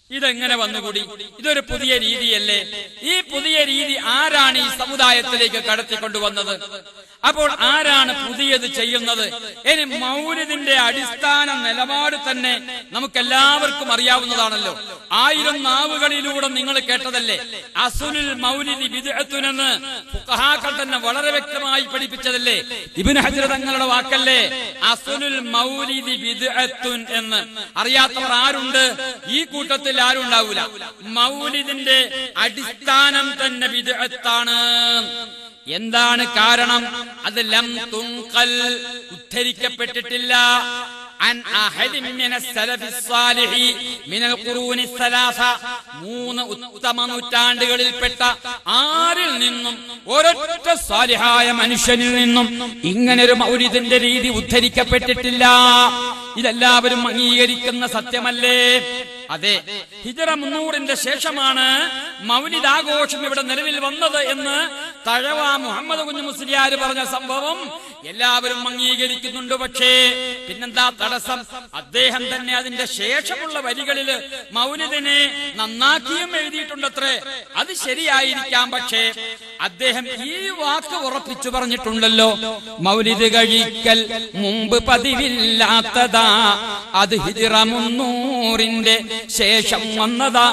ഇതെങ്ങനെ വന്നുകൂടി ഇതൊരു പുതിയ രീതിയല്ലേ ഈ പുതിയ രീതി ആരാണ് ഈ സമുദായത്തിലേക്ക് കടത്തിക്കൊണ്ടുവന്നത് അപ്പോൾ ആരാണ് പുതിയത് ചെയ്യുന്നത് ഇനി മൗലിദിന്റെ അടിസ്ഥാന നിലപാട് തന്നെ നമുക്കെല്ലാവർക്കും അറിയാവുന്നതാണല്ലോ ആയിരം നാവുകളിലൂടെ നിങ്ങൾ കേട്ടതല്ലേ അസുലുൽ മൗലിദി ബിദ്അത്തുനെന്ന് ഫുഖഹാക്കൾ തന്നെ വളരെ വ്യക്തമായി പഠിപ്പിച്ചതല്ലേ ഇബ്നു ഹജർ തങ്ങളുടെ വാക്കല്ലേ അസുലുൽ മൗലിദി ബിദ്അത്തുൻ എന്ന് അറിയാത്തവർ ആരുണ്ട് ഈ കൂട്ടത്തിൽ ആരും ഉണ്ടാവൂല മൗലിദിന്റെ അടിസ്ഥാനം തന്നെ ബിദ്അത്താണ് എന്താണ് കാരണം അത് ലം തുങ്കൽ ഉദ്ധരിക്കപ്പെട്ടിട്ടില്ല عن أحد من السلف الصالح من القرون الثلاثة മൂന്ന് ഉത്തമ നൂറ്റാണ്ടുകളിൽപ്പെട്ട ആരിൽ നിന്നും ഒരൊറ്റ സാലിഹായ മനുഷ്യനിൽ നിന്നും ഇങ്ങനൊരു മൗലിദിന്റെ രീതി ഉദ്ധരിക്കപ്പെട്ടിട്ടില്ല ഇതെല്ലാവരും അംഗീകരിക്കുന്ന സത്യമല്ലേ അതെ ഹിജറ മുന്നൂറിന്റെ ശേഷമാണ് മൗലിദ് ആഘോഷം ഇവിടെ നിലവിൽ വന്നത് എന്ന് തഴവ മുഹമ്മദ് കുഞ്ഞു മുസ്ലിയാർ പറഞ്ഞ സംഭവം എല്ലാവരും അംഗീകരിക്കുന്നുണ്ട് പക്ഷേ പിന്നെന്താ തടസ്സം അദ്ദേഹം തന്നെ അതിന്റെ ശേഷമുള്ള വരികളില് മൗലിദിനെ നന്നാക്കിയും എഴുതിയിട്ടുണ്ടത്രേ അത് ശരിയായിരിക്കാം പക്ഷേ അദ്ദേഹം ഈ വാക്ക് ഉറപ്പിച്ചു പറഞ്ഞിട്ടുണ്ടല്ലോ മൗലിദ് കഴിക്കൽ മുമ്പ് പതിവില്ലാത്തതാ അത് ഹിജിറ മുന്നൂറിന്റെ ശേഷം വന്നതാ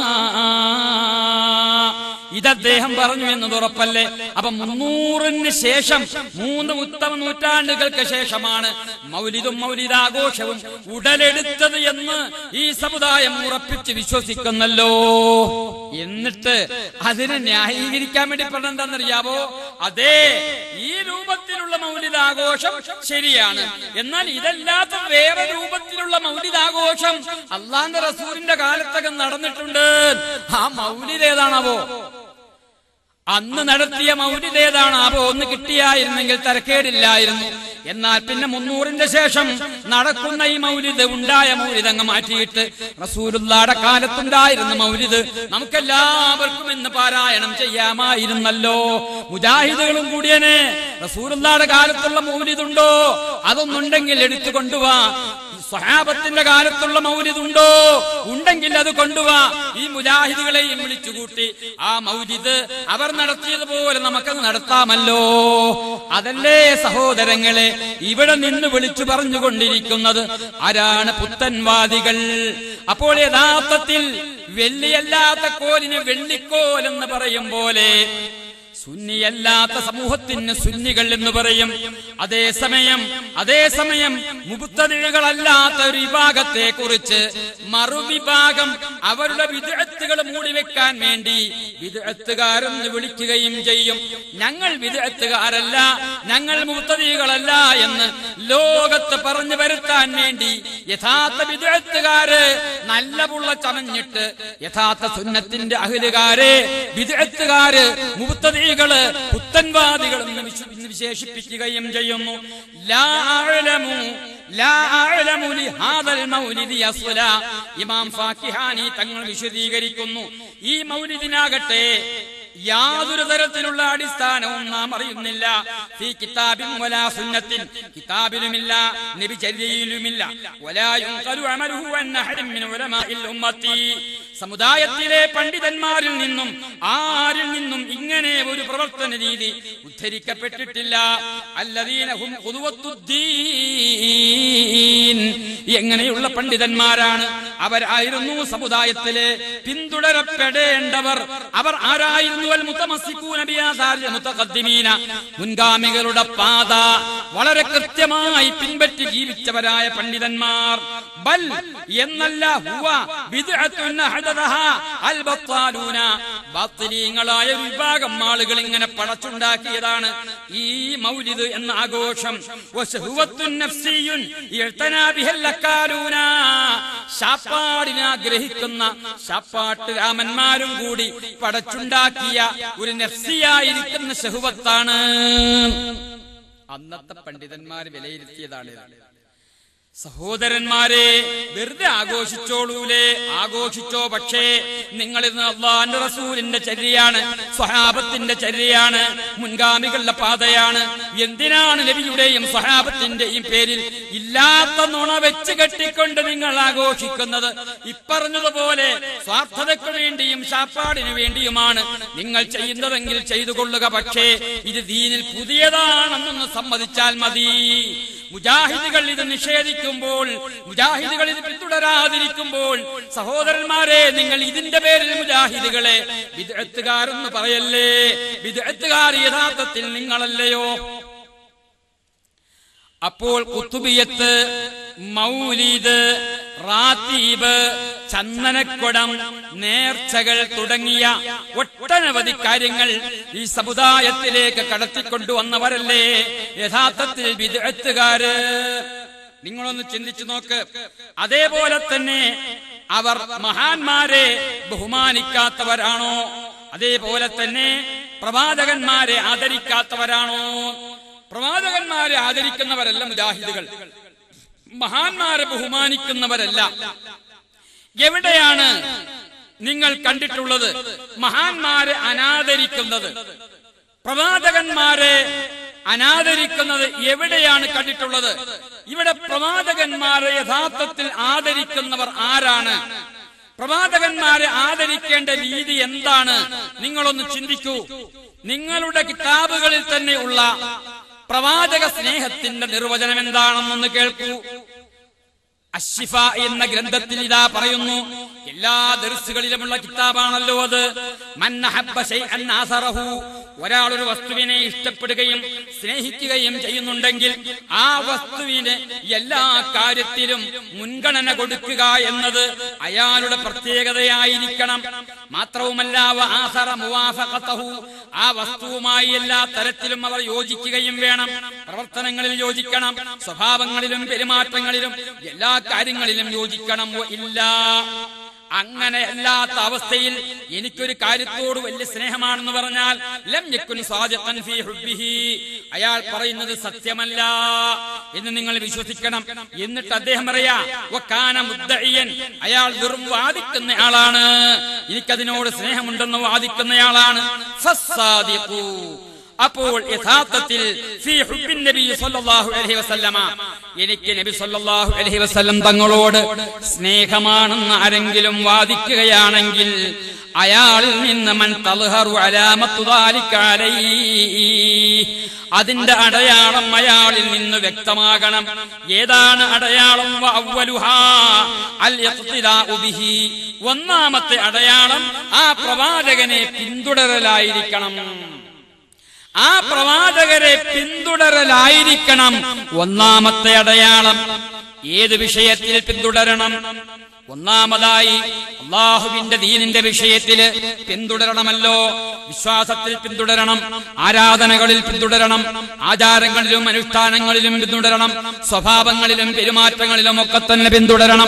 ഇത് അദ്ദേഹം പറഞ്ഞു എന്നത് ഉറപ്പല്ലേ അപ്പൊ മുന്നൂറിന് ശേഷം മൂന്ന് ഉത്തമ നൂറ്റാണ്ടുകൾക്ക് ശേഷമാണ് മൗലിദും മൗലിദാഘോഷവും ഉടലെടുത്തത് എന്ന് ഈ സമുദായം ഉറപ്പിച്ച് വിശ്വസിക്കുന്നല്ലോ എന്നിട്ട് അതിനെ ന്യായീകരിക്കാൻ വേണ്ടി പറഞ്ഞെന്താണെന്നറിയാവോ അതെ ഈ രൂപത്തിലുള്ള മൗലിദാഘോഷം ശരിയാണ് എന്നാൽ ഇതല്ലാത്ത വേറെ രൂപത്തിലുള്ള മൗലിദാഘോഷം അള്ളാന്റെ റസൂലിന്റെ കാലത്തൊക്കെ നടന്നിട്ടുണ്ട് ആ മൗലിദ് ഏതാണാവോ അന്ന് നടത്തിയ മൗലിദ് ഏതാണാവോ ഒന്ന് കിട്ടിയായിരുന്നെങ്കിൽ തരക്കേടില്ലായിരുന്നു എന്നാൽ പിന്നെ മുന്നൂറിന്റെ ശേഷം നടക്കുന്ന ഈ മൗലിദ് ഉണ്ടായ മൗലിദ് അങ്ങ് മാറ്റിയിട്ട് റസൂലുള്ളാടെ കാലത്തുണ്ടായിരുന്ന മൗലിദ് നമുക്കെല്ലാവർക്കും ഇന്ന് പാരായണം ചെയ്യാമായിരുന്നല്ലോ മുജാഹിദുകളും കൂടിയനെ റസൂലുള്ളാടെ കാലത്തുള്ള മൗലിദ് ഉണ്ടോ അതൊന്നുണ്ടെങ്കിൽ എടുത്തു കൊണ്ടുവാ സ്വഹാബത്തിന്റെ കാലത്തുള്ള മൗലിദ് ഉണ്ടോ ഉണ്ടെങ്കിൽ അത് കൊണ്ടുവാ ഈ മുജാഹിദുകളെയും വിളിച്ചുകൂട്ടി ആ മൗലിദ് അവർ നടത്തിയതുപോലെ നമുക്കത് നടത്താമല്ലോ അതല്ലേ സഹോദരങ്ങളെ ഇവിടെ നിന്ന് വിളിച്ചു പറഞ്ഞുകൊണ്ടിരിക്കുന്നത് ആരാണ് പുത്തൻവാദികൾ അപ്പോൾ യഥാർത്ഥത്തിൽ വെള്ളിയല്ലാത്ത കോലിന് വെള്ളിക്കോൽ എന്ന് പറയും പോലെ സുന്നിയല്ലാത്ത സമൂഹത്തിന് സുന്നികൾ എന്ന് പറയും അതേസമയം അതേസമയം മുബുത്തതികളല്ലാത്ത ഒരു വിഭാഗത്തെ കുറിച്ച് മറുവിഭാഗം അവരുടെ വിദഗ്ധകൾ മൂടിവെക്കാൻ വേണ്ടി വിദഗ്ധകാരെന്ന് വിളിക്കുകയും ചെയ്യും ഞങ്ങൾ വിദഗ്ധകാരല്ല ഞങ്ങൾ മുബുത്തതികളല്ല എന്ന് ലോകത്ത് പറഞ്ഞു വരുത്താൻ വേണ്ടി യഥാർത്ഥ വിദഗ്ധകാര് നല്ല പുള്ള ചമഞ്ഞിട്ട് യഥാർത്ഥ സുന്നത്തിന്റെ അഹിലുകാരെ വിദഗ്ധകാര് മുബുത്തതികള് പുത്തൻവാദികൾ എന്ന് വിശ- എന്ന് വിശേഷിപ്പിക്കുകയും ചെയ്യുന്നു ലാ അഅലമു ലാ അഅലമു ലിഹാദൽ മൗലിദി അസ്ല. ഇമാം ഫാക്കിഹാനി തങ്ങൾ വിശദീകരിക്കുന്നു ഈ മൗലിദിനാകട്ടെ യാതൊരു തരത്തിലുള്ള അടിസ്ഥാനവും നാം അറിയുന്നില്ല ഈ കിതാബിൻ വലാ സുന്നത്തിൻ കിതാബിലുമില്ല നബിചര്യയിലുമില്ല വലാ യുൻഖലു അമലുഹു അൻ അഹദിൻ മിൻ ഉലമാഇൽ ഉമ്മത്തി സമുദായത്തിലെ പണ്ഡിതന്മാരിൽ നിന്നും ആരിൽ നിന്നും ഇങ്ങനെ ഒരു പ്രവർത്തന രീതി ഉദ്ധരിക്കപ്പെട്ടിട്ടില്ല അല്ലദീനഹും ഖുദുവത്തുദ്ദീൻ എങ്ങനെയുള്ള പണ്ഡിതന്മാരാണ് അവരായിരുന്നു സമുദായത്തിലെ പിന്തുടരപ്പെടേണ്ടവർ അവർ ആരായിരുന്നു അൽ മുതമസ്സിക്കൂന ബിയാസാരിൽ മുതഖദ്ദിമീന മുൻഗാമികളുടെ പാത വളരെ കൃത്യമായി പിൻപറ്റി ജീവിച്ചവരായ പണ്ഡിതന്മാർ ബൽ എന്നല്ല ഹുവ ബിദ്അത്തുൻ അഹദദഹാ അൽ ബത്താലൂന ബാത്തിലീങ്ങളായ ഒരു വിഭാഗം ആളുകൾ ഇങ്ങനെ പടച്ചുണ്ടാക്കിയതാണ് ഈ മൗലിദ് എന്ന ആഘോഷം വശഹുവത്തുൻ നഫ്സിയുൻ ഇഴ്തനാ ബിഹൽ അക്കാലൂന ശാപ്പാടിനെ ആഗ്രഹിക്കുന്ന ശാപ്പാട്ട് രാമന്മാരും കൂടി പടച്ചുണ്ടാക്കിയ ഒരു നഫ്സിയായിരിക്കുന്ന ശഹുവത്താണ് അന്നത്തെ പണ്ഡിതന്മാർ വിലയിരുത്തിയതാണ് ഇത്. സഹോദരന്മാരെ വെറുതെ ആഘോഷിച്ചോളൂലേ ആഘോഷിച്ചോ പക്ഷേ നിങ്ങൾ ഇന്ന് അള്ളാന്റെ റസൂലിന്റെ ചര്യയാണ് സ്വഹാബത്തിന്റെ ചര്യയാണ് മുൻഗാമികളുടെ പാതയാണ് എന്തിനാണ് നബിയുടെയും സ്വഹാബത്തിന്റെയും പേരിൽ ഇല്ലാത്ത നുണ വെച്ച് കെട്ടിക്കൊണ്ട് നിങ്ങൾ ആഘോഷിക്കുന്നത് ഇപ്പറഞ്ഞതുപോലെ സ്വാർത്ഥതയ്ക്ക് വേണ്ടിയും ശാപ്പാടിനു വേണ്ടിയുമാണ് നിങ്ങൾ ചെയ്യുന്നതെങ്കിൽ ചെയ്തു കൊള്ളുക പക്ഷേ ഇത് ദീനിൽ പുതിയതാണെന്നൊന്ന് സമ്മതിച്ചാൽ മതി മുജാഹിദുകൾ ഇത് നിഷേധിക്കുമ്പോൾ മുജാഹിദുകൾ ഇത് പിന്തുടരാതിരിക്കുമ്പോൾ സഹോദരന്മാരെ നിങ്ങൾ ഇതിന്റെ പേരിൽ മുജാഹിദുകളെ വിദഗ്ധകാരെന്ന് പറയല്ലേ വിദഗ്ധകാർ യഥാർത്ഥത്തിൽ നിങ്ങളല്ലയോ അപ്പോൾ കുത്തുബിയത്ത് മൗലീദ് റാത്തീബ് ചന്ദനക്കുടം നേർച്ചകൾ തുടങ്ങിയ ഒട്ടനവധി കാര്യങ്ങൾ ഈ സമുദായത്തിലേക്ക് കടത്തിക്കൊണ്ടുവന്നവരല്ലേ യഥാർത്ഥത്തിൽ വിദഗ്ധകാര് നിങ്ങളൊന്ന് ചിന്തിച്ചു നോക്ക് അതേപോലെ തന്നെ അവർ മഹാന്മാരെ ബഹുമാനിക്കാത്തവരാണോ അതേപോലെ തന്നെ പ്രവാചകന്മാരെ ആദരിക്കാത്തവരാണോ പ്രവാചകന്മാരെ ആദരിക്കുന്നവരല്ല മുജാഹിദുകൾ മഹാന്മാരെ ബഹുമാനിക്കുന്നവരല്ല എവിടെയാണ് നിങ്ങൾ കണ്ടിട്ടുള്ളത് മഹാന്മാരെ അനാദരിക്കുന്നത് പ്രവാചകന്മാരെ അനാദരിക്കുന്നത് എവിടെയാണ് കണ്ടിട്ടുള്ളത് ഇവിടെ പ്രവാചകന്മാരെ യഥാർത്ഥത്തിൽ ആദരിക്കുന്നവർ ആരാണ് പ്രവാചകന്മാരെ ആദരിക്കേണ്ട രീതി എന്താണ് നിങ്ങളൊന്ന് ചിന്തിക്കൂ നിങ്ങളുടെ കിതാബുകളിൽ തന്നെ ഉള്ള പ്രവാചക സ്നേഹത്തിന്റെ നിർവചനം എന്താണെന്നൊന്ന് കേൾക്കൂ അഷിഫ എന്ന ഗ്രന്ഥത്തിൽ ഇതാ പറയുന്നു എല്ലാ ദർസുകളിലുമുള്ള കിതാബാണല്ലോ അത് മന്നഹബ്ബ ശൈഅൻ ആസറഹു ഒരാൾ ഒരു വസ്തുവിനെ ഇഷ്ടപ്പെടുകയും സ്നേഹിക്കുകയും ചെയ്യുന്നുണ്ടെങ്കിൽ ആ വസ്തുവിന് എല്ലാ കാര്യത്തിലും മുൻഗണന കൊടുക്കുക എന്നത് അയാളുടെ പ്രത്യേകതയായിരിക്കണം മാത്രവുമല്ല വ ആസറ മുവാഫഖതഹു ആ വസ്തുവുമായി എല്ലാ തരത്തിലും അവർ യോജിക്കുകയും വേണം പ്രവർത്തനങ്ങളിൽ യോജിക്കണം സ്വഭാവങ്ങളിലും പെരുമാറ്റങ്ങളിലും എല്ലാ കാര്യങ്ങളിലും യോജിക്കണം വ ഇല്ല അങ്ങനെ അല്ലാത്ത അവസ്ഥയിൽ എനിക്കൊരു കാര്യത്തോട് വലിയ സ്നേഹമാണെന്ന് പറഞ്ഞാൽ ലം യക്കുൻ സാദിഖൻ ഫീ ഹുബ്ബിഹി അയാൾ പറയുന്നത് സത്യമല്ല എന്ന് നിങ്ങൾ വിശ്വസിക്കണം എന്നിട്ട് അദ്ദേഹം പറയാ വക്കാന മുദ്ദഇയൻ അയാൾ വെറും വാദിക്കുന്ന ആളാണ് എനിക്കതിനോട് സ്നേഹമുണ്ടെന്ന് വാദിക്കുന്നയാളാണ് ഫസ്സാദിഖു അപ്പോൾ യഥാർത്ഥത്തിൽ ഫീ ഹുബ്ബിൻ നബി സല്ലല്ലാഹു അലൈഹി വസല്ലമ എനിക്ക് നബി സല്ലല്ലാഹു അലൈഹി വസല്ലം തങ്ങളോട് സ്നേഹമാണെന്ന് ആരെങ്കിലും വാദിക്കുകയാണെങ്കിൽ അയാളിൽ നിന്ന് മൻ തൽഹറു അലാമത്തു ദാലിക അലൈഹി അതിന്റെ അടയാളം അയാളിൽ നിന്ന് വ്യക്തമാകണം ഏതാണ് അടയാളം വ അവ്വലുഹാ അൽ ഇഖ്തിദാഉ ബിഹി ഒന്നാമത്തെ അടയാളം ആ പ്രവാചകനെ പിന്തുടരലായിരിക്കണം ആ പ്രവാചകരെ പിന്തുടരലായിരിക്കണം ഒന്നാമത്തെ അടയാളം ഏത് വിഷയത്തിൽ പിന്തുടരണം ഒന്നാമതായി അള്ളാഹുവിന്റെ ദീനിന്റെ വിഷയത്തില് പിന്തുടരണമല്ലോ വിശ്വാസത്തിൽ പിന്തുടരണം ആരാധനകളിൽ പിന്തുടരണം ആചാരങ്ങളിലും അനുഷ്ഠാനങ്ങളിലും പിന്തുടരണം സ്വഭാവങ്ങളിലും പെരുമാറ്റങ്ങളിലും ഒക്കെ തന്നെ പിന്തുടരണം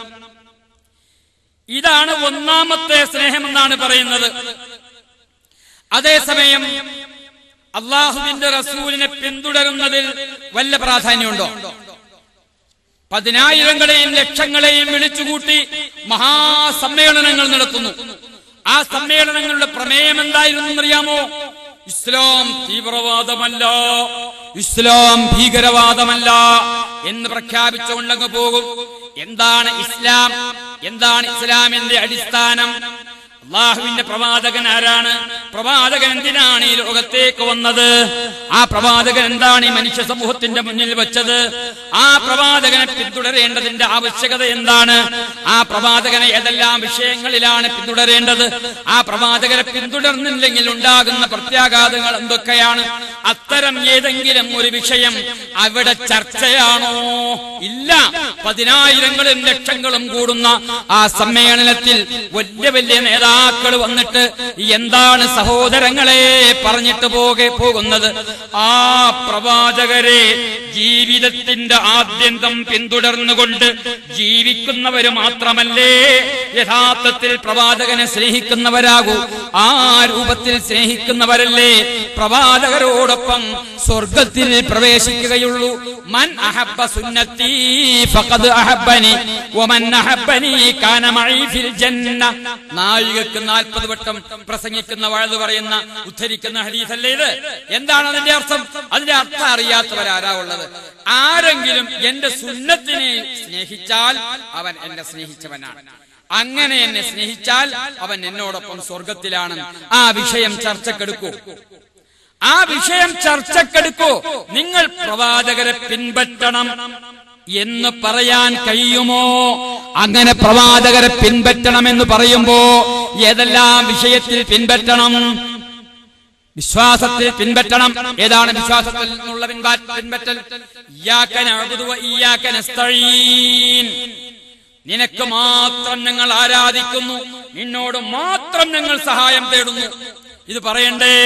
ഇതാണ് ഒന്നാമത്തെ സ്നേഹമെന്നാണ് പറയുന്നത് അതേസമയം അള്ളാഹുവിന്റെ റസൂലിനെ പിന്തുടരുന്നതിൽ വല്ല പ്രാധാന്യമുണ്ടോ പതിനായിരങ്ങളെയും ലക്ഷങ്ങളെയും വിളിച്ചുകൂട്ടി മഹാസമ്മേളനങ്ങൾ നടത്തുന്നു ആ സമ്മേളനങ്ങളുടെ പ്രമേയം എന്തായിരുന്നു എന്നറിയാമോ ഇസ്ലാം തീവ്രവാദമല്ല ഇസ്ലാം ഭീകരവാദമല്ല എന്ന് പ്രഖ്യാപിച്ചുകൊണ്ടങ്ങ് പോകും എന്താണ് ഇസ്ലാം എന്താണ് ഇസ്ലാമിന്റെ അടിസ്ഥാനം അള്ളാഹുവിന്റെ പ്രവാചകൻ ആരാണ് പ്രവാചകൻ എന്തിനാണ് ഈ ലോകത്തേക്ക് വന്നത് ആ പ്രവാചകൻ എന്താണ് ഈ മനുഷ്യ സമൂഹത്തിന്റെ മുന്നിൽ വെച്ചത് ആ പ്രവാചകനെ പിന്തുടരേണ്ടതിന്റെ ആവശ്യകത എന്താണ് ആ പ്രവാചകനെ ഏതെല്ലാം വിഷയങ്ങളിലാണ് പിന്തുടരേണ്ടത് ആ പ്രവാചകനെ പിന്തുടർന്നില്ലെങ്കിൽ ഉണ്ടാകുന്ന പ്രത്യാഘാതങ്ങൾ എന്തൊക്കെയാണ് അത്തരം ഏതെങ്കിലും ഒരു വിഷയം അവിടെ ചർച്ചയാണോ ഇല്ല പതിനായിരങ്ങളും ലക്ഷങ്ങളും കൂടുന്ന ആ സമ്മേളനത്തിൽ വലിയ വലിയ നേതാവ് നേതാക്കൾ വന്നിട്ട് എന്താണ് സഹോദരങ്ങളെ പറഞ്ഞിട്ട് പോകെ പോകുന്നത് ആ പ്രവാചകരെ ജീവിതത്തിന്റെ ആദ്യന്തം പിന്തുടർന്നുകൊണ്ട് ജീവിക്കുന്നവര് മാത്രമല്ലേ യഥാർത്ഥത്തിൽ പ്രവാചകനെ സ്നേഹിക്കുന്നവരാകൂ ആ രൂപത്തിൽ സ്നേഹിക്കുന്നവരല്ലേ പ്രവാചകരോടൊപ്പം സ്വർഗത്തിൽ പ്രവേശിക്കുകയുള്ളൂ മൻ അഹബ്ബ സുന്നത്തി ഫഖദ് അഹബ്ബനി വമൻ അഹബ്ബനി കാന മഈ ഫിൽ ജന്ന നായികക്ക് 40 വട്ടം പ്രസംഗിക്കുന്ന വഴുത് പറയുന്ന ഉദ്ധരിക്കുന്ന ഹദീസല്ലേ ഇത് എന്താണ് അതിന്റെ അർത്ഥം അതിന്റെ അർത്ഥം അറിയാത്തവരാരാ ഉള്ളത് ആരെങ്കിലും എന്റെ സുന്നത്തിനെ സ്നേഹിച്ചാൽ അവൻ എന്നെ സ്നേഹിച്ചവനാണ് അങ്ങനെ എന്നെ സ്നേഹിച്ചാൽ അവൻ എന്നോടൊപ്പം സ്വർഗത്തിലാണ് ആ വിഷയം ചർച്ചക്കെടുക്കൂ ആ വിഷയം ചർച്ചക്കെടുക്കൂ നിങ്ങൾ പ്രവാചകരെ പിൻപറ്റണം എന്ന് പറയാൻ കഴിയുമോ അങ്ങനെ പ്രവാചകരെ പിൻപറ്റണം എന്ന് പറയുമ്പോ ഏതെല്ലാം വിഷയത്തിൽ പിൻപറ്റണം വിശ്വാസത്തിൽ പിൻപറ്റണം ഏതാണ് വിശ്വാസത്തിൽ നിന്നുള്ള പിൻപാ- പിൻപറ്റൽ ഇയ്യാക നഅ്ബുദു വ ഇയ്യാക നസ്തഈൻ നിനക്ക് മാത്രം ഞങ്ങൾ ആരാധിക്കുന്നു നിന്നോട് മാത്രം ഞങ്ങൾ സഹായം തേടുന്നു ഇത് പറയണ്ടേ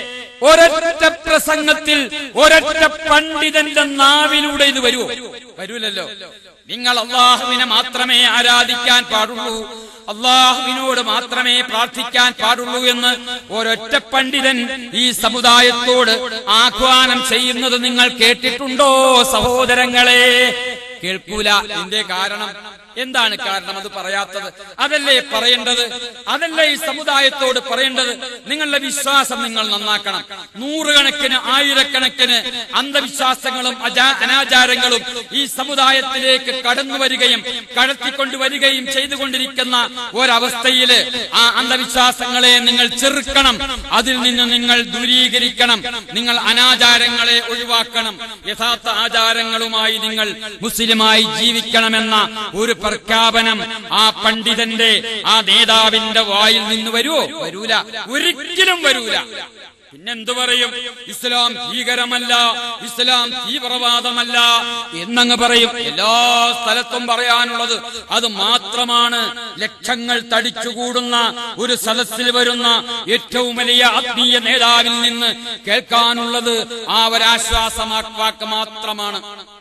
ഒരൊറ്റ പ്രസംഗത്തിൽ ഒരൊറ്റ പണ്ഡിതന്റെ നാവിലൂടെ ഇത് വരുമോ വരൂലല്ലോ നിങ്ങൾ അള്ളാഹുവിനെ മാത്രമേ ആരാധിക്കാൻ പാടുള്ളൂ അള്ളാഹുവിനോട് മാത്രമേ പ്രാർത്ഥിക്കാൻ പാടുള്ളൂ എന്ന് ഒരൊറ്റ പണ്ഡിതൻ ഈ സമുദായത്തോട് ആഹ്വാനം ചെയ്യുന്നത് നിങ്ങൾ കേട്ടിട്ടുണ്ടോ സഹോദരങ്ങളെ കേൾക്കൂല എന്തേ കാരണം എന്താണ് കാരണം അത് പറയാത്തത് അതല്ലേ പറയേണ്ടത് അതല്ലേ ഈ സമുദായത്തോട് പറയേണ്ടത് നിങ്ങളുടെ വിശ്വാസം നിങ്ങൾ നന്നാക്കണം നൂറുകണക്കിന് ആയിരക്കണക്കിന് അന്ധവിശ്വാസങ്ങളും അജാ- അനാചാരങ്ങളും ഈ സമുദായത്തിലേക്ക് കടന്നു വരികയും കടത്തിക്കൊണ്ടുവരികയും ചെയ്തുകൊണ്ടിരിക്കുന്ന ഒരവസ്ഥയില് ആ അന്ധവിശ്വാസങ്ങളെ നിങ്ങൾ ചെറുക്കണം അതിൽ നിന്ന് നിങ്ങൾ ദൂരീകരിക്കണം നിങ്ങൾ അനാചാരങ്ങളെ ഒഴിവാക്കണം യഥാർത്ഥ ആചാരങ്ങളുമായി നിങ്ങൾ മുസ്ലിമായി ജീവിക്കണമെന്ന ഒരു പ്രഖ്യാപനം ആ പണ്ഡിതന്റെ ആ നേതാവിന്റെ വായിൽ നിന്ന് വരുമോ വരൂല ഒരിക്കലും വരൂല പിന്നെന്തു പറയും ഇസ്ലാം ഭീകരമല്ല ഇസ്ലാം തീവ്രവാദമല്ല എന്നങ്ങ് പറയും എല്ലാ സ്ഥലത്തും പറയാനുള്ളത് അത് മാത്രമാണ് ലക്ഷങ്ങൾ തടിച്ചുകൂടുന്ന ഒരു സദസ്സിൽ വരുന്ന ഏറ്റവും വലിയ ആത്മീയ നേതാവിൽ നിന്ന് കേൾക്കാനുള്ളത് ആ ഒരാശ്വാസമാക്ക് മാത്രമാണ്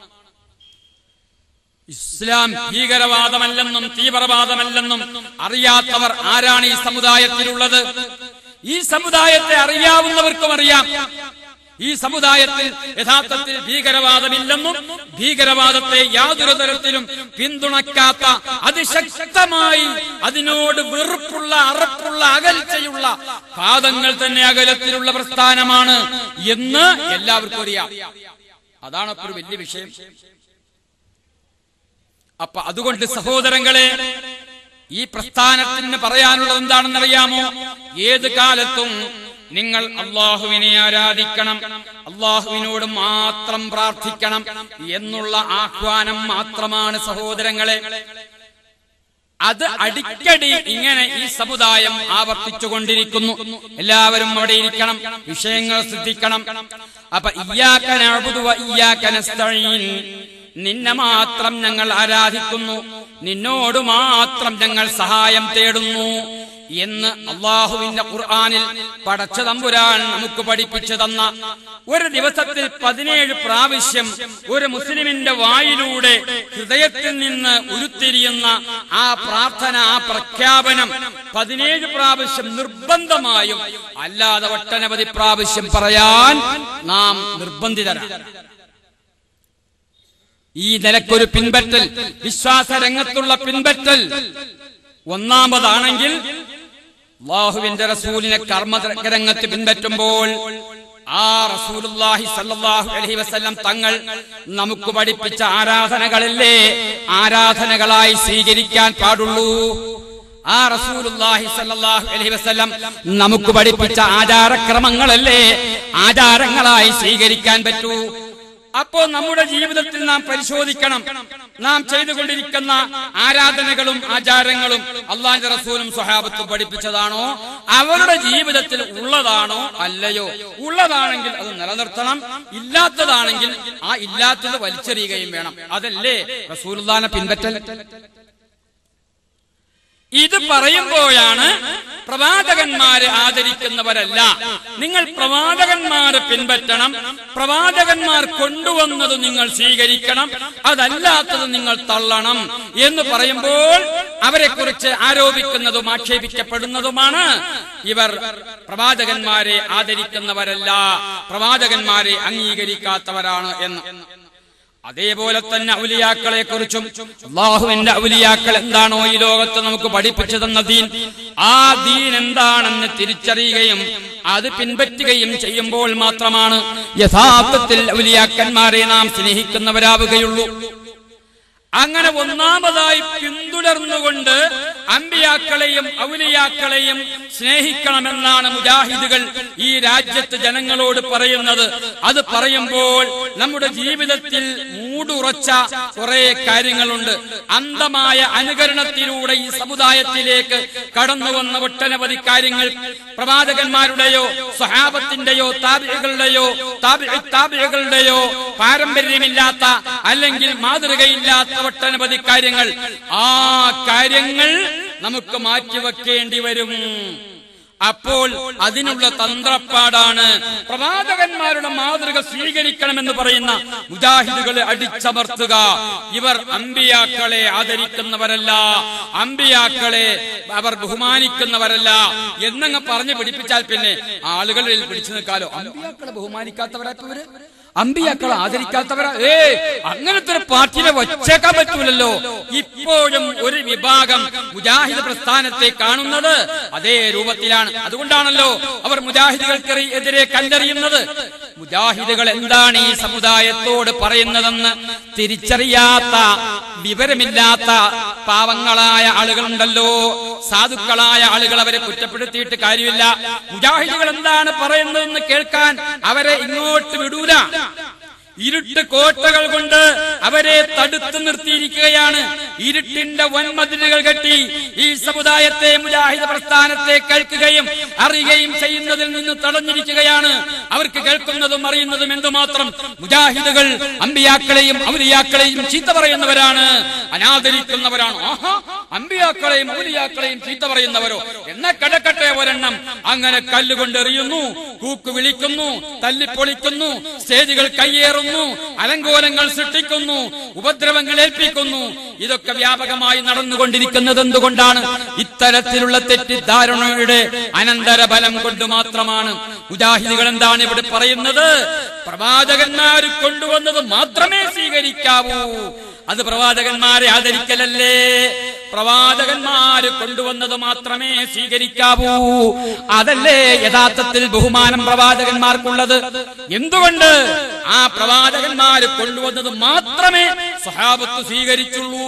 ഇസ്ലാം ഭീകരവാദമല്ലെന്നും തീവ്രവാദമല്ലെന്നും അറിയാത്തവർ ആരാണ് ഈ സമുദായത്തിലുള്ളത് ഈ സമുദായത്തെ അറിയാവുന്നവർക്കും അറിയാം ഈ സമുദായത്തിൽ യഥാർത്ഥത്തിൽ ഭീകരവാദമില്ലെന്നും ഭീകരവാദത്തെ യാതൊരു തരത്തിലും പിന്തുണക്കാത്ത അതിശക്തമായി അതിനോട് വെറുപ്പുള്ള അറപ്പുള്ള അകൽച്ചയുള്ള പാദങ്ങൾ തന്നെ അകലത്തിലുള്ള പ്രസ്ഥാനമാണ് എന്ന് എല്ലാവർക്കും അറിയാം അതാണ് അപ്പൊ ഒരു വലിയ വിഷയം അപ്പൊ അതുകൊണ്ട് സഹോദരങ്ങളെ ഈ പ്രസ്ഥാനത്തിന് പറയാനുള്ളത് എന്താണെന്നറിയാമോ ഏത് കാലത്തും നിങ്ങൾ അള്ളാഹുവിനെ ആരാധിക്കണം അള്ളാഹുവിനോട് മാത്രം പ്രാർത്ഥിക്കണം എന്നുള്ള ആഹ്വാനം മാത്രമാണ് സഹോദരങ്ങളെ അത് അടിക്കടി ഇങ്ങനെ ഈ സമുദായം ആവർത്തിച്ചുകൊണ്ടിരിക്കുന്നു എല്ലാവരും അവിടെ ഇരിക്കണം വിഷയങ്ങൾ ശ്രദ്ധിക്കണം അപ്പൊ ഇയ്യാക്കന ഇയ്യാക്കനസ്തഴീൻ നിന്നെ മാത്രം ഞങ്ങൾ ആരാധിക്കുന്നു നിന്നോട് മാത്രം ഞങ്ങൾ സഹായം തേടുന്നു എന്ന് അള്ളാഹുവിന്റെ ഖുർആാനിൽ പടച്ച തമ്പുരാൻ നമുക്ക് പഠിപ്പിച്ചു തന്ന ഒരു ദിവസത്തിൽ പതിനേഴ് പ്രാവശ്യം ഒരു മുസ്ലിമിന്റെ വായിലൂടെ ഹൃദയത്തിൽ നിന്ന് ഉരുത്തിരിയുന്ന ആ പ്രാർത്ഥന ആ പ്രഖ്യാപനം പതിനേഴ് പ്രാവശ്യം നിർബന്ധമായും അല്ലാതെ ഒട്ടനവധി പ്രാവശ്യം പറയാൻ നാം നിർബന്ധിതരാണ് ഈ നിലക്കൊരു പിൻപറ്റൽ വിശ്വാസ രംഗത്തുള്ള പിൻപറ്റൽ ഒന്നാമതാണെങ്കിൽ അള്ളാഹുവിന്റെ റസൂലിനെ കർമ്മ രംഗത്ത് പിൻപറ്റുമ്പോൾ ആ റസൂലുള്ളാഹി സല്ലല്ലാഹു അലൈഹി വസല്ലം തങ്ങൾ നമുക്ക് പഠിപ്പിച്ച ആരാധനകളല്ലേ ആരാധനകളായി സ്വീകരിക്കാൻ പാടുള്ളൂ ആ റസൂലുള്ളാഹി സല്ലല്ലാഹു അലൈഹി വസല്ലം നമുക്ക് പഠിപ്പിച്ച ആചാരക്രമങ്ങളല്ലേ ആചാരങ്ങളായി സ്വീകരിക്കാൻ പറ്റൂ അപ്പോ നമ്മുടെ ജീവിതത്തിൽ നാം പരിശോധിക്കണം നാം ചെയ്തുകൊണ്ടിരിക്കുന്ന ആരാധനകളും ആചാരങ്ങളും അള്ളാന്റെ റസൂലും സ്വഹാബത്തും പഠിപ്പിച്ചതാണോ അവരുടെ ജീവിതത്തിൽ ഉള്ളതാണോ അല്ലയോ ഉള്ളതാണെങ്കിൽ അത് നിലനിർത്തണം ഇല്ലാത്തതാണെങ്കിൽ ആ ഇല്ലാത്തത് വലിച്ചെറിയുകയും വേണം അതല്ലേ റസൂലുള്ളാനെ പിൻപറ്റൽ ഇത് പറയുമ്പോഴാണ് പ്രവാചകന്മാരെ ആദരിക്കുന്നവരല്ല നിങ്ങൾ പ്രവാചകന്മാരെ പിൻപറ്റണം പ്രവാചകന്മാർ കൊണ്ടുവന്നത് നിങ്ങൾ സ്വീകരിക്കണം അതല്ലാത്തത് നിങ്ങൾ തള്ളണം എന്ന് പറയുമ്പോൾ അവരെ കുറിച്ച് ആരോപിക്കുന്നതും ആക്ഷേപിക്കപ്പെടുന്നതുമാണ് ഇവർ പ്രവാചകന്മാരെ ആദരിക്കുന്നവരല്ല പ്രവാചകന്മാരെ അംഗീകരിക്കാത്തവരാണ് എന്ന് അതേപോലെ തന്നെ ഔലിയാക്കളെ കുറിച്ചും അള്ളാഹുവിന്റെ ഔലിയാക്കൾ എന്താണോ ഈ ലോകത്ത് നമുക്ക് പഠിപ്പിച്ചു തന്ന ദീൻ ആ ദീൻ എന്താണെന്ന് തിരിച്ചറിയുകയും അത് പിൻപറ്റുകയും ചെയ്യുമ്പോൾ മാത്രമാണ് യഥാർത്ഥത്തിൽ ഔലിയാക്കന്മാരെ നാം സ്നേഹിക്കുന്നവരാവുകയുള്ളൂ അങ്ങനെ ഒന്നാമതായി പിന്തുടർന്നുകൊണ്ട് അമ്പിയാക്കളെയും ഔലിയാക്കളെയും സ്നേഹിക്കണമെന്നാണ് മുജാഹിദുകൾ ഈ രാജ്യത്ത് ജനങ്ങളോട് പറയുന്നത് അത് പറയുമ്പോൾ നമ്മുടെ ജീവിതത്തിൽ മൂടുറച്ച കുറെ കാര്യങ്ങളുണ്ട് അന്ധമായ അനുകരണത്തിലൂടെ ഈ സമുദായത്തിലേക്ക് കടന്നു വന്ന ഒട്ടനവധി കാര്യങ്ങൾ പ്രവാചകന്മാരുടെയോ സ്വഹാബത്തിന്റെയോ താപികളുടെയോ താപികളുടെയോ പാരമ്പര്യമില്ലാത്ത അല്ലെങ്കിൽ മാതൃകയില്ലാത്ത ഒട്ടനവധി കാര്യങ്ങൾ ആ കാര്യങ്ങൾ നമുക്ക് മാറ്റിവെക്കേണ്ടി വരും അപ്പോൾ അതിനുള്ള തന്ത്രപ്പാടാണ് പ്രവാചകന്മാരുടെ മാതൃക സ്വീകരിക്കണമെന്ന് പറയുന്ന മുജാഹിദുകളെ അടിച്ചമർത്തുക ഇവർ അമ്പിയാക്കളെ ആദരിക്കുന്നവരല്ല അമ്പിയാക്കളെ അവർ ബഹുമാനിക്കുന്നവരല്ല എന്നങ്ങ് പറഞ്ഞു പിടിപ്പിച്ചാൽ പിന്നെ ആളുകളിൽ പിടിച്ചു നിൽക്കാലോ അമ്പിയാക്കളെ ബഹുമാനിക്കാത്തവരാ ഇപ്പൊ ഇവര് അമ്പിയാക്കളെ ആദരിക്കാത്തവരാ ഏ അങ്ങനത്തെ ഒരു പാർട്ടിനെ വച്ചേക്കാൻ പറ്റൂലല്ലോ ഇപ്പോഴും ഒരു വിഭാഗം മുജാഹിദ് പ്രസ്ഥാനത്തെ കാണുന്നത് അതേ രൂപത്തിലാണ് അതുകൊണ്ടാണല്ലോ അവർ മുജാഹിദുകൾക്ക് എതിരെ കല്ലെറിയുന്നത് മുജാഹിദുകൾ എന്താണ് ഈ സമുദായത്തോട് പറയുന്നതെന്ന് തിരിച്ചറിയാത്ത വിവരമില്ലാത്ത പാവങ്ങളായ ആളുകളുണ്ടല്ലോ സാധുക്കളായ ആളുകൾ അവരെ കുറ്റപ്പെടുത്തിയിട്ട് കാര്യമില്ല മുജാഹിദുകൾ എന്താണ് പറയുന്നതെന്ന് കേൾക്കാൻ അവരെ ഇങ്ങോട്ട് വിടൂല ഇരുട്ട് കോട്ടകൾ കൊണ്ട് അവരെ തടുത്തു നിർത്തിയിരിക്കുകയാണ് ഇരുട്ടിന്റെ വൻമതിലുകൾ കെട്ടി ഈ സമുദായത്തെ മുജാഹിദ പ്രസ്ഥാനത്തെ കേൾക്കുകയും അറിയുകയും ചെയ്യുന്നതിൽ നിന്ന് തടഞ്ഞിരിക്കുകയാണ് അവർക്ക് കേൾക്കുന്നതും അറിയുന്നതും എന്തുമാത്രം മുജാഹിദുകൾ അമ്പിയാക്കളെയും ഔലിയാക്കളെയും ചീത്ത പറയുന്നവരാണ് അനാദരിക്കുന്നവരാണ് ആഹാ അമ്പിയാക്കളെയും ഔലിയാക്കളെയും ചീത്ത പറയുന്നവരോ എന്ന കിടക്കട്ടെ ഒരെണ്ണം അങ്ങനെ കല്ലുകൊണ്ട് എറിയുന്നു കൂക്ക് വിളിക്കുന്നു തല്ലിപ്പൊളിക്കുന്നു സ്റ്റേജുകൾ കയ്യേറുന്നു അലങ്കോലങ്ങൾ സൃഷ്ടിക്കുന്നു ഉപദ്രവങ്ങൾ ഏൽപ്പിക്കുന്നു ഇതൊക്കെ വ്യാപകമായി നടന്നുകൊണ്ടിരിക്കുന്നത് എന്തുകൊണ്ടാണ് ഇത്തരത്തിലുള്ള തെറ്റിദ്ധാരണയുടെ അനന്തരഫലം കൊണ്ട് മാത്രമാണ് മുജാഹിദികൾ എന്താണ് ഇവിടെ പറയുന്നത് പ്രവാചകന്മാർ കൊണ്ടുവന്നത് മാത്രമേ സ്വീകരിക്കാവൂ അത് പ്രവാചകന്മാരെ ആദരിക്കലല്ലേ പ്രവാചകന്മാര് കൊണ്ടുവന്നത് മാത്രമേ സ്വീകരിക്കാവൂ അതല്ലേ യഥാർത്ഥത്തിൽ ബഹുമാനം പ്രവാചകന്മാർക്കുള്ളത് എന്തുകൊണ്ട് ആ പ്രവാചകന്മാര് കൊണ്ടുവന്നത് മാത്രമേ സ്വഹാബത്ത് സ്വീകരിച്ചുള്ളൂ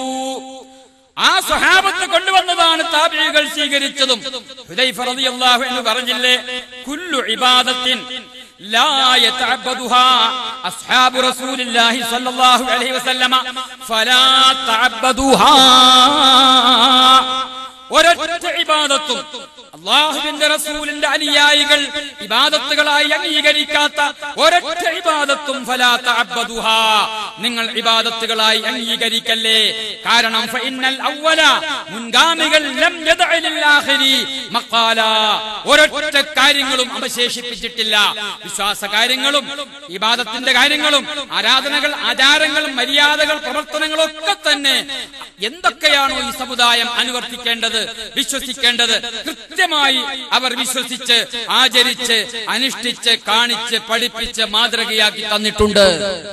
ആ സ്വഹാബത്ത് കൊണ്ടുവന്നതാണ് താബികൾ സ്വീകരിച്ചതും ഹുദൈഫ റളിയല്ലാഹു അൻഹു പറഞ്ഞില്ലേ കുല്ലു ഇബാദത്തിൻ لا يتعبدها أصحاب رسول الله صلى الله عليه وسلم فلا تعبدوها ഒരൊറ്റ ഇബാദത്തും അള്ളാഹുവിന്റെ റസൂലിന്റെ അനുയായികൾ ഇബാദത്തുകളായി അംഗീകരിക്കാത്ത ഒരൊറ്റ ഇബാദത്തും ഫലാത്ത അബ്ബദുഹ നിങ്ങൾ ഇബാദത്തുകളായി അംഗീകരിക്കല്ലേ കാരണം ഫഇന്നൽ അവ്വല മുൻഗാമികൾ ലം യദഅലിൽ ആഖിരി മഖാല ഒരൊറ്റ കാര്യങ്ങളും അവശേഷിപ്പിച്ചിട്ടില്ല വിശ്വാസ കാര്യങ്ങളും ഇബാദത്തിന്റെ കാര്യങ്ങളും ആരാധനകൾ ആചാരങ്ങളും മര്യാദകൾ പ്രവർത്തനങ്ങളും ഒക്കെ തന്നെ എന്തൊക്കെയാണോ ഈ സമുദായം അനുവർത്തിക്കേണ്ടത് വിശ്വസിക്കേണ്ടത് കൃത്യമായി അവർ വിശ്വസിച്ച് ആചരിച്ച് അനുഷ്ഠിച്ച് കാണിച്ച് പഠിപ്പിച്ച് മാതൃകയാക്കി തന്നിട്ടുണ്ട്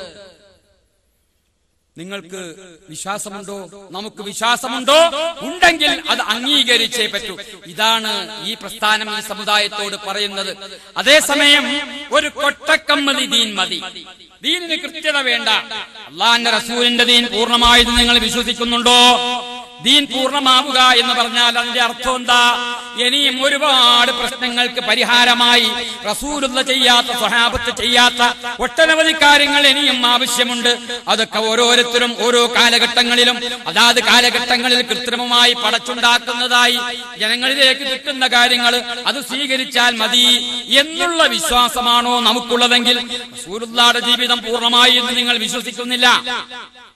നിങ്ങൾക്ക് വിശ്വാസമുണ്ടോ നമുക്ക് വിശ്വാസമുണ്ടോ ഉണ്ടെങ്കിൽ അത് അംഗീകരിച്ചേ പറ്റൂ ഇതാണ് ഈ പ്രസ്ഥാനം ഈ സമുദായത്തോട് പറയുന്നത് അതേസമയം ഒരു കൊട്ടക്കമ്മതി ദീൻ മതി ദീനിന് കൃത്യത വേണ്ട അള്ളാന്റെ റസൂലിന്റെ ദീൻ പൂർണ്ണമായത് നിങ്ങൾ വിശ്വസിക്കുന്നുണ്ടോ ദീൻ പൂർണ്ണമാവുക എന്ന് പറഞ്ഞാൽ അതിന്റെ അർത്ഥം എന്താ ഇനിയും ഒരുപാട് പ്രശ്നങ്ങൾക്ക് പരിഹാരമായി റസൂലുള്ള ചെയ്യാത്ത സ്വഹാബത്ത് ചെയ്യാത്ത ഒട്ടനവധി കാര്യങ്ങൾ ഇനിയും ആവശ്യമുണ്ട് അതൊക്കെ ഓരോരുത്തരും ഓരോ കാലഘട്ടങ്ങളിലും അതാത് കാലഘട്ടങ്ങളിൽ കൃത്രിമമായി പടച്ചുണ്ടാക്കുന്നതായി ജനങ്ങളിലേക്ക് കിട്ടുന്ന കാര്യങ്ങൾ അത് സ്വീകരിച്ചാൽ മതി എന്നുള്ള വിശ്വാസമാണോ നമുക്കുള്ളതെങ്കിൽ റസൂലുള്ളാടെ ജീവിതം പൂർണ്ണമായി എന്ന് നിങ്ങൾ വിശ്വസിക്കുന്നില്ല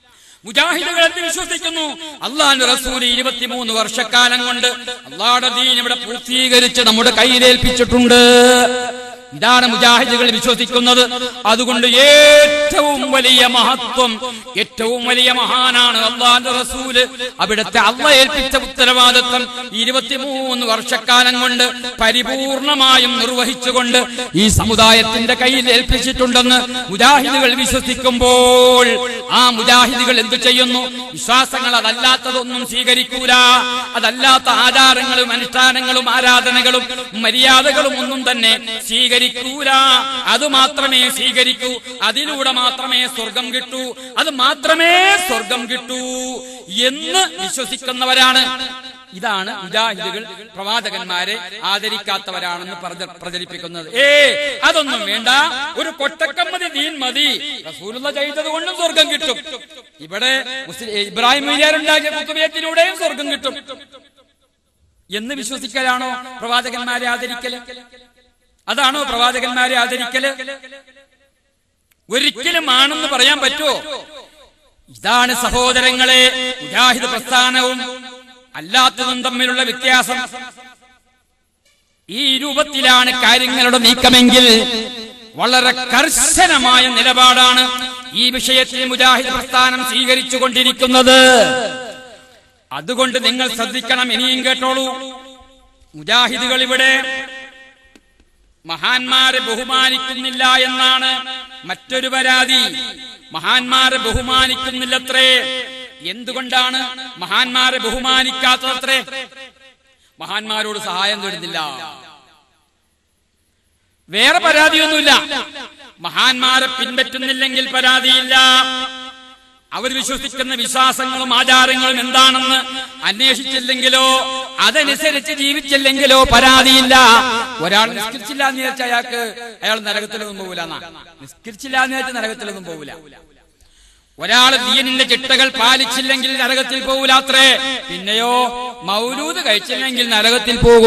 മുജാഹിദുകൾ എന്ത് വിശ്വസിക്കുന്നു അള്ളാഹുന്റെ റസൂൽ ഇരുപത്തിമൂന്ന് വർഷക്കാലം കൊണ്ട് അള്ളാഹുടെ ദീൻ ഇവിടെ പൂർത്തീകരിച്ച് നമ്മുടെ കയ്യിലേൽപ്പിച്ചിട്ടുണ്ട് ഇതാണ് മുജാഹിദുകൾ വിശ്വസിക്കുന്നത് അതുകൊണ്ട് ഏറ്റവും വലിയ മഹത്വം ഏറ്റവും വലിയ മഹാനാണ് അള്ളാഹുന്റെ റസൂല് അവിടുത്തെ അള്ള ഏൽപ്പിച്ച ഉത്തരവാദിത്വം ഇരുപത്തിമൂന്ന് വർഷക്കാലം കൊണ്ട് പരിപൂർണമായും നിർവഹിച്ചുകൊണ്ട് ഈ സമുദായത്തിന്റെ കയ്യിൽ ഏൽപ്പിച്ചിട്ടുണ്ടെന്ന് മുജാഹിദുകൾ വിശ്വസിക്കുമ്പോൾ ആ മുജാഹിദുകൾ എന്തു ചെയ്യുന്നു വിശ്വാസങ്ങൾ അതല്ലാത്തതൊന്നും സ്വീകരിക്കൂല അതല്ലാത്ത ആചാരങ്ങളും അനുഷ്ഠാനങ്ങളും ആരാധനകളും മര്യാദകളും ഒന്നും തന്നെ സ്വീകരിക്കൂല അത് മാത്രമേ സ്വീകരിക്കൂ അതിലൂടെ മാത്രമേ സ്വർഗം കിട്ടൂ അത് മാത്രമേ സ്വർഗം കിട്ടൂ എന്ന് വിശ്വസിക്കുന്നവരാണ് ഇതാണ് മുജാഹിദുകൾ പ്രവാചകന്മാരെ ആദരിക്കാത്തവരാണെന്ന് പറഞ്ഞ- പ്രചരിപ്പിക്കുന്നത് ഏ അതൊന്നും വേണ്ട ഒരു കൊട്ടക്കമ്മതി ദീൻ മതി റസൂലുള്ള ചെയ്തത് കൊണ്ടും സ്വർഗം കിട്ടും ഇവിടെ മുസ്ലിം ഇബ്രാഹിം ഉണ്ടാക്കിയ കുത്തുബിയത്തിലൂടെയും സ്വർഗം കിട്ടും എന്ന് വിശ്വസിക്കലാണോ പ്രവാചകന്മാരെ ആദരിക്കല് അതാണോ പ്രവാചകന്മാരെ ആദരിക്കല് ഒരിക്കലും ആണെന്ന് പറയാൻ പറ്റുമോ ഇതാണ് സഹോദരങ്ങളെ മുജാഹിദ് പ്രസ്ഥാനവും അല്ലാത്തതും തമ്മിലുള്ള വ്യത്യാസം ഈ രൂപത്തിലാണ് കാര്യങ്ങളുടെ നീക്കമെങ്കിൽ വളരെ കർശനമായ നിലപാടാണ് ഈ വിഷയത്തിൽ മുജാഹിദ് പ്രസ്ഥാനം സ്വീകരിച്ചു കൊണ്ടിരിക്കുന്നത് അതുകൊണ്ട് നിങ്ങൾ ശ്രദ്ധിക്കണം ഇനിയും കേട്ടോളൂ മുജാഹിദുകൾ ഇവിടെ മഹാന്മാരെ ബഹുമാനിക്കുന്നില്ല എന്നാണ് മറ്റൊരു പരാതി മഹാന്മാരെ ബഹുമാനിക്കുന്നില്ലത്രേ എന്തുകൊണ്ടാണ് മഹാന്മാരെ ബഹുമാനിക്കാത്തതത്രേ മഹാന്മാരോട് സഹായം തേടുന്നില്ല വേറെ പരാതിയൊന്നുമില്ല മഹാന്മാരെ പിൻപറ്റുന്നില്ലെങ്കിൽ പരാതിയില്ല അവർ വിശ്വസിക്കുന്ന വിശ്വാസങ്ങളും ആചാരങ്ങളും എന്താണെന്ന് അന്വേഷിച്ചില്ലെങ്കിലോ അതനുസരിച്ച് ജീവിച്ചില്ലെങ്കിലോ പരാതിയില്ല ഒരാൾ നിസ്കരിച്ചില്ല എന്ന് വിചാരിച്ച അയാൾക്ക് അയാൾ നരകത്തിലൊന്നും പോകില്ല എന്നാ നിസ്കരിച്ചില്ല എന്ന് വിചാരിച്ച നരകത്തിലൊന്നും പോകില്ല ഒരാൾ ദീനിന്റെ ചിട്ടകൾ പാലിച്ചില്ലെങ്കിൽ നരകത്തിൽ പോകൂലാത്രേ പിന്നെയോ മൗലൂദ് കഴിച്ചില്ലെങ്കിൽ നരകത്തിൽ പോകും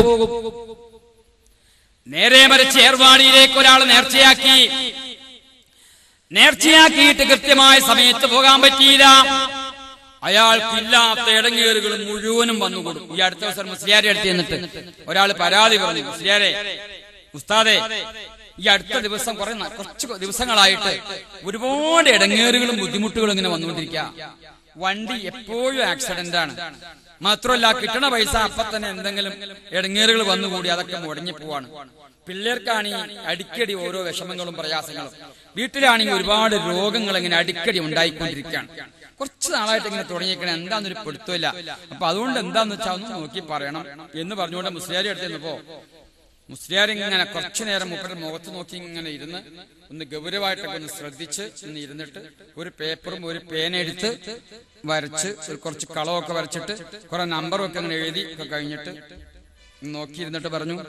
നേരെ മറിച്ച് ഏർവാടിയിലേക്ക് ഒരാൾ നേർച്ചയാക്കി നേർച്ചയാക്കിയിട്ട് കൃത്യമായ സമയത്ത് പോകാൻ പറ്റിയില്ല അയാൾക്കില്ലാത്ത ഇടങ്ങേറുകൾ മുഴുവനും വന്നുകൊടും ഈ അടുത്ത ദിവസം മുസ്ലിയാരെ അടുത്ത് ചെന്നിട്ട് ഒരാൾ പരാതി പറഞ്ഞു മുസ്ലിയാരെ ഉസ്താദെ ഈ അടുത്ത ദിവസം കുറെ ന- കുറച്ച് ദിവസങ്ങളായിട്ട് ഒരുപാട് ഇടങ്ങേറുകളും ബുദ്ധിമുട്ടുകളും ഇങ്ങനെ വന്നുകൊണ്ടിരിക്കുക വണ്ടി എപ്പോഴും ആക്സിഡന്റ് ആണ് മാത്രമല്ല കിട്ടണ പൈസ അപ്പൊ തന്നെ എന്തെങ്കിലും ഇടങ്ങേറുകൾ വന്നുകൂടി അതൊക്കെ മുടങ്ങി പോവാണ് പിള്ളേർക്കാണ് ഈ അടിക്കടി ഓരോ വിഷമങ്ങളും പ്രയാസങ്ങളും വീട്ടിലാണെങ്കിൽ ഒരുപാട് രോഗങ്ങൾ ഇങ്ങനെ അടിക്കടി ഉണ്ടായിക്കൊണ്ടിരിക്കുകയാണ് കുറച്ച് നാളായിട്ട് ഇങ്ങനെ തുടങ്ങിയേക്കണേ എന്താന്നൊരു പിടുത്തമില്ല അപ്പൊ അതുകൊണ്ട് എന്താന്ന് വെച്ചാൽ ഒന്ന് നോക്കി പറയണം എന്ന് പറഞ്ഞുകൊണ്ട് മുസ്ലിയാരി അടുത്ത് ചെന്നപ്പോ മുസ്ലിയാർ ഇങ്ങനെ കുറച്ചു നേരം മൂപ്പരുടെ മുഖത്ത് നോക്കി ഇങ്ങനെ ഇരുന്ന് ഒന്ന് ഗൗരവമായിട്ടൊക്കെ ഒന്ന് ശ്രദ്ധിച്ച് ഒന്ന് ഇരുന്നിട്ട് ഒരു പേപ്പറും ഒരു പേനെടുത്ത് വരച്ച് ഒരു കുറച്ച് കളമൊക്കെ വരച്ചിട്ട് കുറെ നമ്പറും ഒക്കെ അങ്ങനെ എഴുതി ഒക്കെ കഴിഞ്ഞിട്ട് നോക്കിയിരുന്നിട്ട് പറഞ്ഞു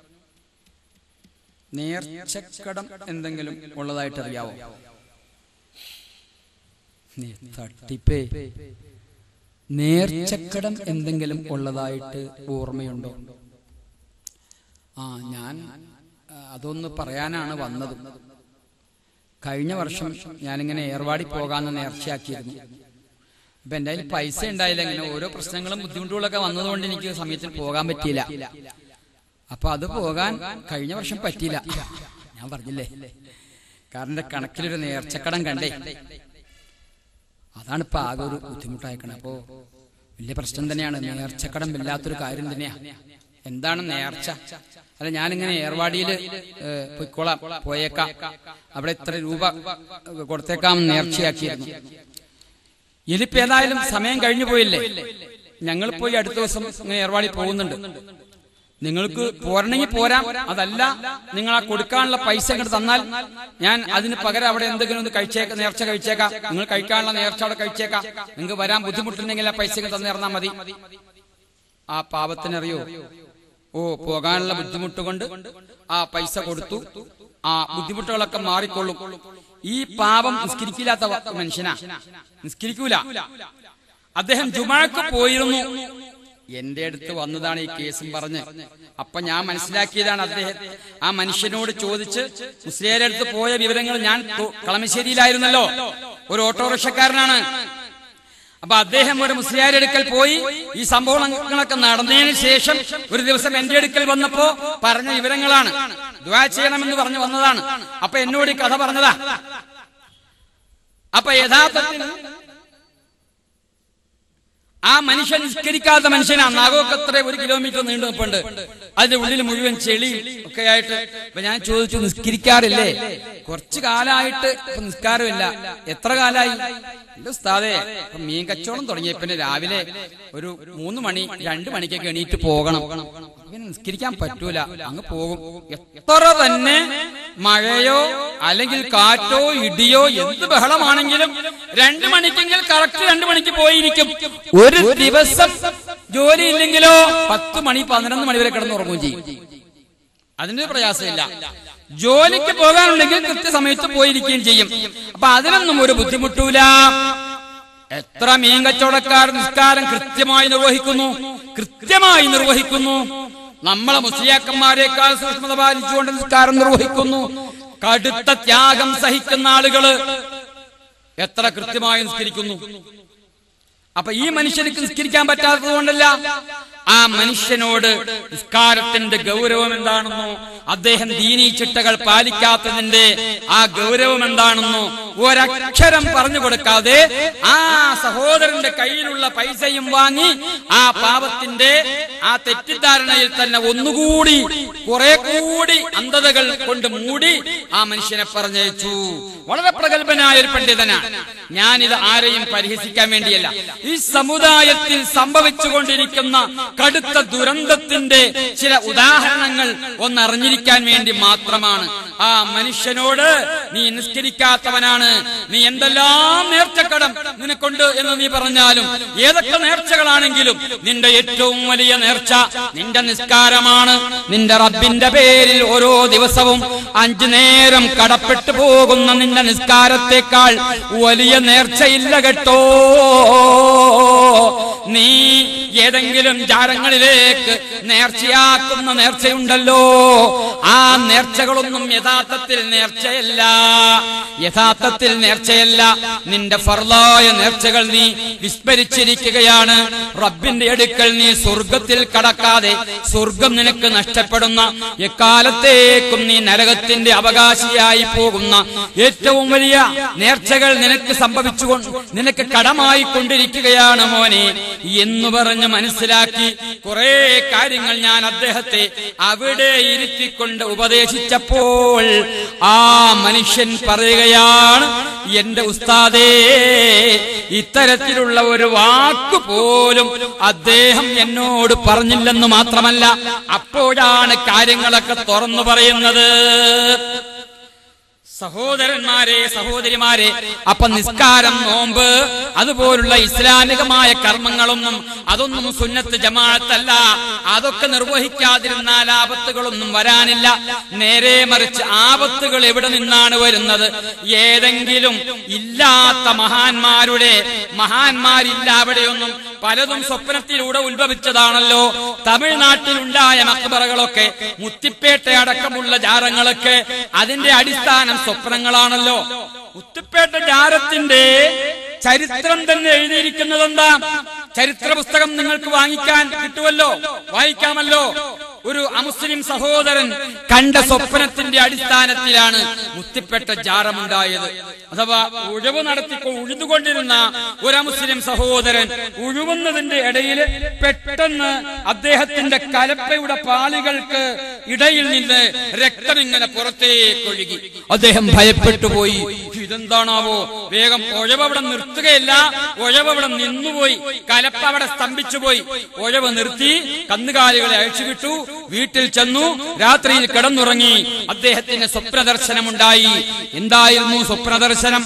നേർച്ചക്കടം എന്തെങ്കിലും ഉള്ളതായിട്ട് അറിയാവോ നീ തട്ടിപ്പേ നേർച്ചക്കടം എന്തെങ്കിലും ഉള്ളതായിട്ട് ഓർമ്മയുണ്ടോ ആ ഞാൻ ആ, അതൊന്ന് പറയാനാണ് വന്നത് കഴിഞ്ഞ വർഷം ഞാനിങ്ങനെ ഏർവാടി പോകാന്ന് നേർച്ചയാക്കിയിരുന്നു അപ്പൊ എന്റെ കയ്യിൽ പൈസ ഉണ്ടായില്ല ഇങ്ങനെ ഓരോ പ്രശ്നങ്ങളും ബുദ്ധിമുട്ടുകളൊക്കെ വന്നതുകൊണ്ട് എനിക്ക് സമയത്തിൽ പോകാൻ പറ്റിയില്ല അപ്പൊ അത് പോകാൻ കഴിഞ്ഞ വർഷം പറ്റിയില്ല ഞാൻ പറഞ്ഞില്ലേ കാരണം എന്റെ കണക്കിലൊരു നേർച്ചക്കടം കണ്ടേ അതാണ് ഇപ്പൊ ആകെ ഒരു ബുദ്ധിമുട്ടായിക്കണേ അപ്പോ വലിയ പ്രശ്നം തന്നെയാണ് നേർച്ചക്കടം ഇല്ലാത്തൊരു കാര്യം തന്നെയാ എന്താണ് നേർച്ച അല്ല ഞാനിങ്ങനെ ഏർവാടിയിൽ പൊയ്ക്കോളാം പോയേക്കാം അവിടെ ഇത്ര രൂപ ഏ, കൊടുത്തേക്കാം നേർച്ചയാക്കിയിരുന്നു ഇതിപ്പോ ഏതായാലും സമയം കഴിഞ്ഞു പോയില്ലേ ഞങ്ങൾ പോയി അടുത്ത ദിവസം ഇങ്ങനെ ഏർവാടി പോകുന്നുണ്ട് നിങ്ങൾക്ക് പോരണമെങ്കിൽ പോരാം അതല്ല നിങ്ങൾ ആ കൊടുക്കാനുള്ള പൈസ ഇങ്ങോട്ട് തന്നാൽ ഞാൻ അതിന് പകരം അവിടെ എന്തെങ്കിലും ഒന്ന് കഴിച്ചേക്ക നേർച്ച കഴിച്ചേക്കാം നിങ്ങൾ കഴിക്കാനുള്ള നേർച്ച അവിടെ കഴിച്ചേക്കാം നിങ്ങൾക്ക് വരാൻ ബുദ്ധിമുട്ടുണ്ടെങ്കിൽ ആ പൈസ ഇങ്ങ് തന്നേർന്നാൽ മതി ആ പാപത്തിനറിയോ ഓ പോകാനുള്ള ബുദ്ധിമുട്ട് കൊണ്ട് ആ പൈസ കൊടുത്തു ആ ബുദ്ധിമുട്ടുകളൊക്കെ മാറിക്കൊള്ളും ഈ പാപം നിസ്കരിക്കില്ലാത്ത വ- മനുഷ്യനാ നിസ്കരിക്കൂല അദ്ദേഹം ജുമാക്ക് പോയിരുന്നു എന്റെ അടുത്ത് വന്നതാണ് ഈ കേസും പറഞ്ഞ് അപ്പൊ ഞാൻ മനസ്സിലാക്കിയതാണ് അദ്ദേഹം ആ മനുഷ്യനോട് ചോദിച്ച് മുസ്ലിയാരുടെ അടുത്ത് പോയ വിവരങ്ങൾ ഞാൻ തു- കളമശ്ശേരിയിലായിരുന്നല്ലോ ഒരു ഓട്ടോറിക്ഷക്കാരനാണ് അപ്പൊ അദ്ദേഹം ഒരു മുസ്ലിയാരുടെ അടുക്കൽ പോയി ഈ സംഭവങ്ങളൊക്കെ നടന്നതിന് ശേഷം ഒരു ദിവസം എന്റെ അടുക്കൽ വന്നപ്പോ പറഞ്ഞ വിവരങ്ങളാണ് ദ്വാ ചെയ്യണമെന്ന് പറഞ്ഞു വന്നതാണ് അപ്പൊ എന്നോട് ഈ കഥ പറഞ്ഞതാ അപ്പൊ യഥാർത്ഥത്തിൽ ആ മനുഷ്യൻ നിസ്കരിക്കാത്ത മനുഷ്യനാണ് നാഗോക്കത്ര ഒരു കിലോമീറ്റർ നീണ്ടു നിൽപ്പുണ്ട് അതിന്റെ ഉള്ളിൽ മുഴുവൻ ചെളി ഒക്കെ ആയിട്ട് അപ്പൊ ഞാൻ ചോദിച്ചു നിസ്കരിക്കാറില്ലേ കുറച്ചു കാലമായിട്ട് ഇപ്പൊ നിസ്കാരമില്ല എത്ര കാലായി എന്റെ ഉസ്താദേ ഇപ്പൊ മീൻ കച്ചവടം തുടങ്ങിയ പിന്നെ രാവിലെ ഒരു മൂന്ന് മണി രണ്ടു മണിക്കൊക്കെ എണീറ്റ് പോകണം പിന്നെ നിസ്കരിക്കാൻ പറ്റൂല അങ്ങ് പോകും എത്ര തന്നെ മഴയോ അല്ലെങ്കിൽ കാറ്റോ ഇടിയോ എന്ത് ബഹളമാണെങ്കിലും രണ്ടു മണിക്കെങ്കിൽ കറക്റ്റ് രണ്ടു മണിക്ക് പോയിരിക്കും ഒരു ദിവസം ജോലി ഇല്ലെങ്കിലോ പത്ത് മണി പതിനൊന്ന് മണി വരെ കിടന്നുറങ്ങുകയും ചെയ്യും അതിന്റെ ഒരു പ്രയാസമില്ല ജോലിക്ക് പോകാനുണ്ടെങ്കിൽ കൃത്യസമയത്ത് പോയിരിക്കുകയും ചെയ്യും അപ്പൊ അതിനൊന്നും ഒരു ബുദ്ധിമുട്ടൂല എത്ര മീൻ കച്ചവടക്കാർ നിസ്കാരം കൃത്യമായി നിർവഹിക്കുന്നു കൃത്യമായി നിർവഹിക്കുന്നു നമ്മളെ മുസ്ലിയാക്കന്മാരെക്കാൾ സൂക്ഷ്മത പാലിച്ചുകൊണ്ട് നിസ്കാരം നിർവഹിക്കുന്നു കടുത്ത ത്യാഗം സഹിക്കുന്ന ആളുകള് എത്ര കൃത്യമായി നിസ്കരിക്കുന്നു അപ്പൊ ഈ മനുഷ്യർക്ക് നിസ്കരിക്കാൻ പറ്റാത്തത് കൊണ്ടല്ല ആ മനുഷ്യനോട് നിസ്കാരത്തിന്റെ ഗൗരവം എന്താണെന്നോ അദ്ദേഹം ദീനീ ചിട്ടകൾ പാലിക്കാത്തതിന്റെ ആ ഗൗരവം എന്താണെന്നോ ഒരക്ഷരം പറഞ്ഞു കൊടുക്കാതെ ആ സഹോദരന്റെ കയ്യിലുള്ള പൈസയും വാങ്ങി ആ പാപത്തിന്റെ ആ തെറ്റിദ്ധാരണയിൽ തന്നെ ഒന്നുകൂടി കുറെ കൂടി അന്ധതകൾ കൊണ്ട് മൂടി ആ മനുഷ്യനെ പറഞ്ഞയച്ചു വളരെ പ്രഗത്ഭനായ ഒരു പണ്ഡിതനാണ് ഞാനിത് ആരെയും പരിഹസിക്കാൻ വേണ്ടിയല്ല ഈ സമുദായത്തിൽ സംഭവിച്ചുകൊണ്ടിരിക്കുന്ന കടുത്ത ദുരന്തത്തിന്റെ ചില ഉദാഹരണങ്ങൾ ഒന്നറിഞ്ഞിരിക്കാൻ വേണ്ടി മാത്രമാണ് ആ മനുഷ്യനോട് നീ നിസ്കരിക്കാത്തവനാണ് നീ എന്തെല്ലാം നേർച്ചക്കടം നിനക്കുണ്ട് എന്ന് നീ പറഞ്ഞാലും ഏതൊക്കെ നേർച്ചകളാണെങ്കിലും നിന്റെ ഏറ്റവും വലിയ നേർച്ച നിന്റെ നിസ്കാരമാണ് നിന്റെ റബ്ബിന്റെ പേരിൽ ഓരോ ദിവസവും അഞ്ചു നേരം കടപ്പെട്ടു പോകുന്ന നിന്റെ നിസ്കാരത്തെക്കാൾ വലിയ നേർച്ചയില്ല കേട്ടോ നീ ഏതെങ്കിലും ജാരങ്ങളിലേക്ക് നേർച്ചയാക്കുന്ന നേർച്ചയുണ്ടല്ലോ ആ നേർച്ചകളൊന്നും യഥാർത്ഥത്തിൽ നേർച്ചയല്ല യഥാർത്ഥത്തിൽ നേർച്ചയല്ല നിന്റെ ഫർലായ നേർച്ചകൾ നീ വിസ്മരിച്ചിരിക്കുകയാണ് റബ്ബിന്റെ അടുക്കൽ നീ സ്വർഗത്തിൽ കടക്കാതെ സ്വർഗം നിനക്ക് നഷ്ടപ്പെടുന്ന എക്കാലത്തേക്കും നീ നരകത്തിന്റെ അവകാശിയായി പോകുന്ന ഏറ്റവും വലിയ നേർച്ചകൾ നിനക്ക് സംഭവിച്ചുകൊണ്ട് നിനക്ക് കടമായി കൊണ്ടിരിക്കുകയാണ് മോനെ എന്ന് പറഞ്ഞ് മനസ്സിലാക്കി കുറെ കാര്യങ്ങൾ ഞാൻ അദ്ദേഹത്തെ അവിടെ ഇരുത്തിക്കൊണ്ട് ഉപദേശിച്ചപ്പോൾ ആ മനുഷ്യൻ പറയുകയാണ് എന്റെ ഉസ്താദേ ഇത്തരത്തിലുള്ള ഒരു വാക്ക് പോലും അദ്ദേഹം എന്നോട് പറഞ്ഞില്ലെന്ന് മാത്രമല്ല അപ്പോഴാണ് കാര്യങ്ങളൊക്കെ തുറന്നു പറയുന്നത് സഹോദരന്മാരെ സഹോദരിമാരെ അപ്പൊ നിസ്കാരം നോമ്പ് അതുപോലുള്ള ഇസ്ലാമികമായ കർമ്മങ്ങളൊന്നും അതൊന്നും സുന്നത്ത് ജമാഅത്തല്ല അതൊക്കെ നിർവഹിക്കാതിരുന്നാൽ ആപത്തുകളൊന്നും വരാനില്ല നേരെ മറിച്ച് ആപത്തുകൾ എവിടെ നിന്നാണ് വരുന്നത് ഏതെങ്കിലും ഇല്ലാത്ത മഹാന്മാരുടെ മഹാന്മാരില്ല അവിടെയൊന്നും പലതും സ്വപ്നത്തിലൂടെ ഉത്ഭവിച്ചതാണല്ലോ തമിഴ്നാട്ടിലുണ്ടായ മക്ബറകളൊക്കെ മുത്തിപ്പേട്ട അടക്കമുള്ള ജാറങ്ങളൊക്കെ അതിന്റെ അടിസ്ഥാനം സ്വപ്നങ്ങളാണല്ലോ മുത്തിപ്പേട്ട ജാരത്തിന്റെ ചരിത്രം തന്നെ എഴുതിയിരിക്കുന്നത് എന്താ ചരിത്ര പുസ്തകം നിങ്ങൾക്ക് വാങ്ങിക്കാൻ കിട്ടുമല്ലോ വായിക്കാമല്ലോ ഒരു അമുസ്ലിം സഹോദരൻ കണ്ട സ്വപ്നത്തിന്റെ അടിസ്ഥാനത്തിലാണ് മുത്തിപ്പെട്ട ജാറമുണ്ടായത് അഥവാ ഉഴവ് നടത്തിക്കോ ഉഴുതുകൊണ്ടിരുന്ന ഒരു അമുസ്ലിം സഹോദരൻ ഉഴുവുന്നതിന്റെ ഇടയിൽ പെട്ടെന്ന് അദ്ദേഹത്തിന്റെ കലപ്പയുടെ പാലുകൾക്ക് ഇടയിൽ നിന്ന് രക്തം ഇങ്ങനെ പുറത്തേക്ക് ഒഴുകി അദ്ദേഹം ഭയപ്പെട്ടു പോയി ഇതെന്താണാവോ വേഗം ഉഴവ് അവിടെ നിർത്തുകയല്ല ഉഴവ് അവിടെ നിന്നുപോയി കലപ്പ അവിടെ സ്തംഭിച്ചു പോയി ഉഴവ് നിർത്തി കന്നുകാലികളെ അഴിച്ചുവിട്ടു വീട്ടിൽ ചെന്നു രാത്രിയിൽ കിടന്നുറങ്ങി അദ്ദേഹത്തിന് സ്വപ്നദർശനമുണ്ടായി എന്തായിരുന്നു സ്വപ്നദർശനം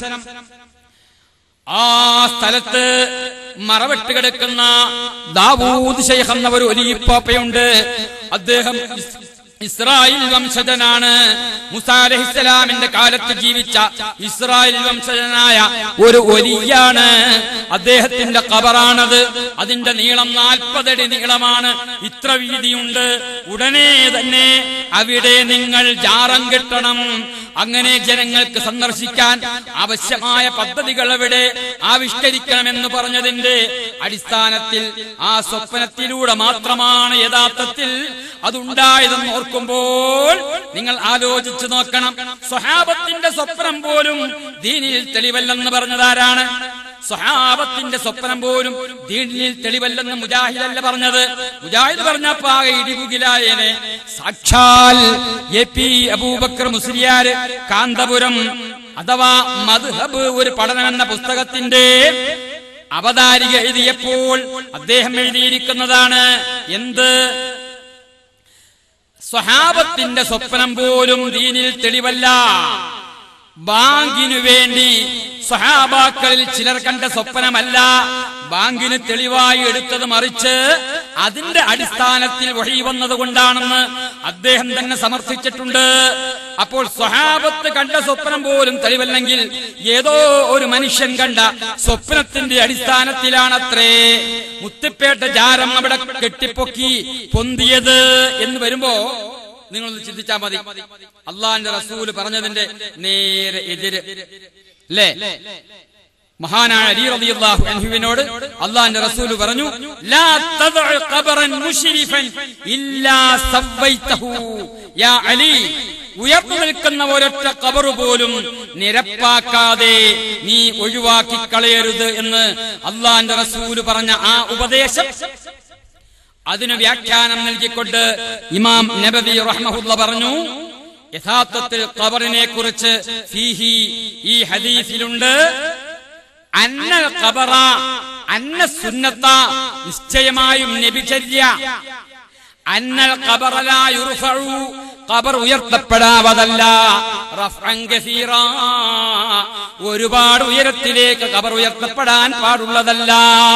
ആ സ്ഥലത്ത് മറവിട്ട് കിടക്കുന്ന ദാവൂദ് ശൈഖ് എന്ന ഒരു ഒലിപ്പാപ്പയുണ്ട് അദ്ദേഹം ഇസ്രായേൽ വംശജനാണ് മുസാ അലഹിസ്സലാമിന്റെ കാലത്ത് ജീവിച്ച ഇസ്രായേൽ വംശജനായ ഒരു ഒലിയാണ് അദ്ദേഹത്തിന്റെ കബറാണത് അതിന്റെ നീളം നാൽപ്പതടി നീളമാണ് ഇത്ര വീതിയുണ്ട് ഉടനെ തന്നെ അവിടെ നിങ്ങൾ ജാറം കെട്ടണം അങ്ങനെ ജനങ്ങൾക്ക് സന്ദർശിക്കാൻ ആവശ്യമായ പദ്ധതികൾ അവിടെ ആവിഷ്കരിക്കണമെന്ന് പറഞ്ഞതിന്റെ അടിസ്ഥാനത്തിൽ ആ സ്വപ്നത്തിലൂടെ മാത്രമാണ് യഥാർത്ഥത്തിൽ അതുണ്ടായതെന്ന് ഓർക്കുമ്പോൾ നിങ്ങൾ ആലോചിച്ചു നോക്കണം സ്വഹാബത്തിന്റെ സ്വപ്നം പോലും ദീനിൽ തെളിവല്ലെന്ന് പറഞ്ഞതാരാണ് സ്വഹാബത്തിന്റെ സ്വപ്നം പോലും ദീനിൽ തെളിവല്ലെന്ന് മുജാഹിദല്ല പറഞ്ഞത് മുജാഹിദ് പറഞ്ഞപ്പോ ആകെ ഇടിമുകിലായനെ സാക്ഷാൽ എ പി അബൂബക്കർ മുസ്ലിയാര് കാന്തപുരം അഥവാ മദ്ഹബ് ഒരു പഠനം എന്ന പുസ്തകത്തിന്റെ അവതാരിക എഴുതിയപ്പോൾ അദ്ദേഹം എഴുതിയിരിക്കുന്നതാണ് എന്ത് സ്വഹാബത്തിന്റെ സ്വപ്നം പോലും ദീനിൽ തെളിവല്ല ബാങ്കിനു വേണ്ടി സ്വഹാബാക്കളിൽ ചിലർ കണ്ട സ്വപ്നമല്ല ബാങ്കിന് തെളിവായി എടുത്തത് മറിച്ച് അതിന്റെ അടിസ്ഥാനത്തിൽ വഴി വന്നത് കൊണ്ടാണെന്ന് അദ്ദേഹം തന്നെ സമർത്ഥിച്ചിട്ടുണ്ട് അപ്പോൾ സ്വഹാബത്ത് കണ്ട സ്വപ്നം പോലും തെളിവല്ലെങ്കിൽ ഏതോ ഒരു മനുഷ്യൻ കണ്ട സ്വപ്നത്തിന്റെ അടിസ്ഥാനത്തിലാണത്രേ മുത്തിപ്പേട്ട ജാരം അവിടെ കെട്ടിപ്പൊക്കി പൊന്തിയത് എന്ന് വരുമ്പോ നിങ്ങളൊന്ന് ചിന്തിച്ചാൽ മതി അള്ളാന്റെ റസൂല് പറഞ്ഞതിന്റെ നേരെ എതിര് അല്ലേ മഹാനായ അലി റളിയല്ലാഹു അൻഹുവിനോട് അള്ളാന്റെ റസൂല് പറഞ്ഞു ലാ തദ്ഉ ഖബറൻ മുശ്രിഫൻ ഇല്ലാ സവ്വൈതഹു യാ അലി ഉയർന്നു നിൽക്കുന്ന ഒരൊറ്റ കബർ പോലും നിരപ്പാക്കാതെ നീ ഒഴിവാക്കി കളയരുത് എന്ന് അള്ളാന്റെ റസൂല് പറഞ്ഞ ആ ഉപദേശം അതിന് വ്യാഖ്യാനം നൽകിക്കൊണ്ട് ഇമാം നബവി റഹ്മഹുല്ല പറഞ്ഞു യഥാർത്ഥത്തിൽ ഖബറിനെ കുറിച്ച് ഫീഹി ഈ ഹദീസിലുണ്ട് അന്നൽ ഖബറ അന്ന സുന്നത്ത നിശ്ചയമായും നബിചര്യ അന്നൽ ഖബറ ലാ യുർഫഉ ഖബർ ഉയർത്തപ്പെടാവതല്ല റഫ്അൻ കസീറാ ഒരുപാട് ഉയരത്തിലേക്ക് ഖബർ ഉയർത്തപ്പെടാൻ പാടുള്ളതല്ല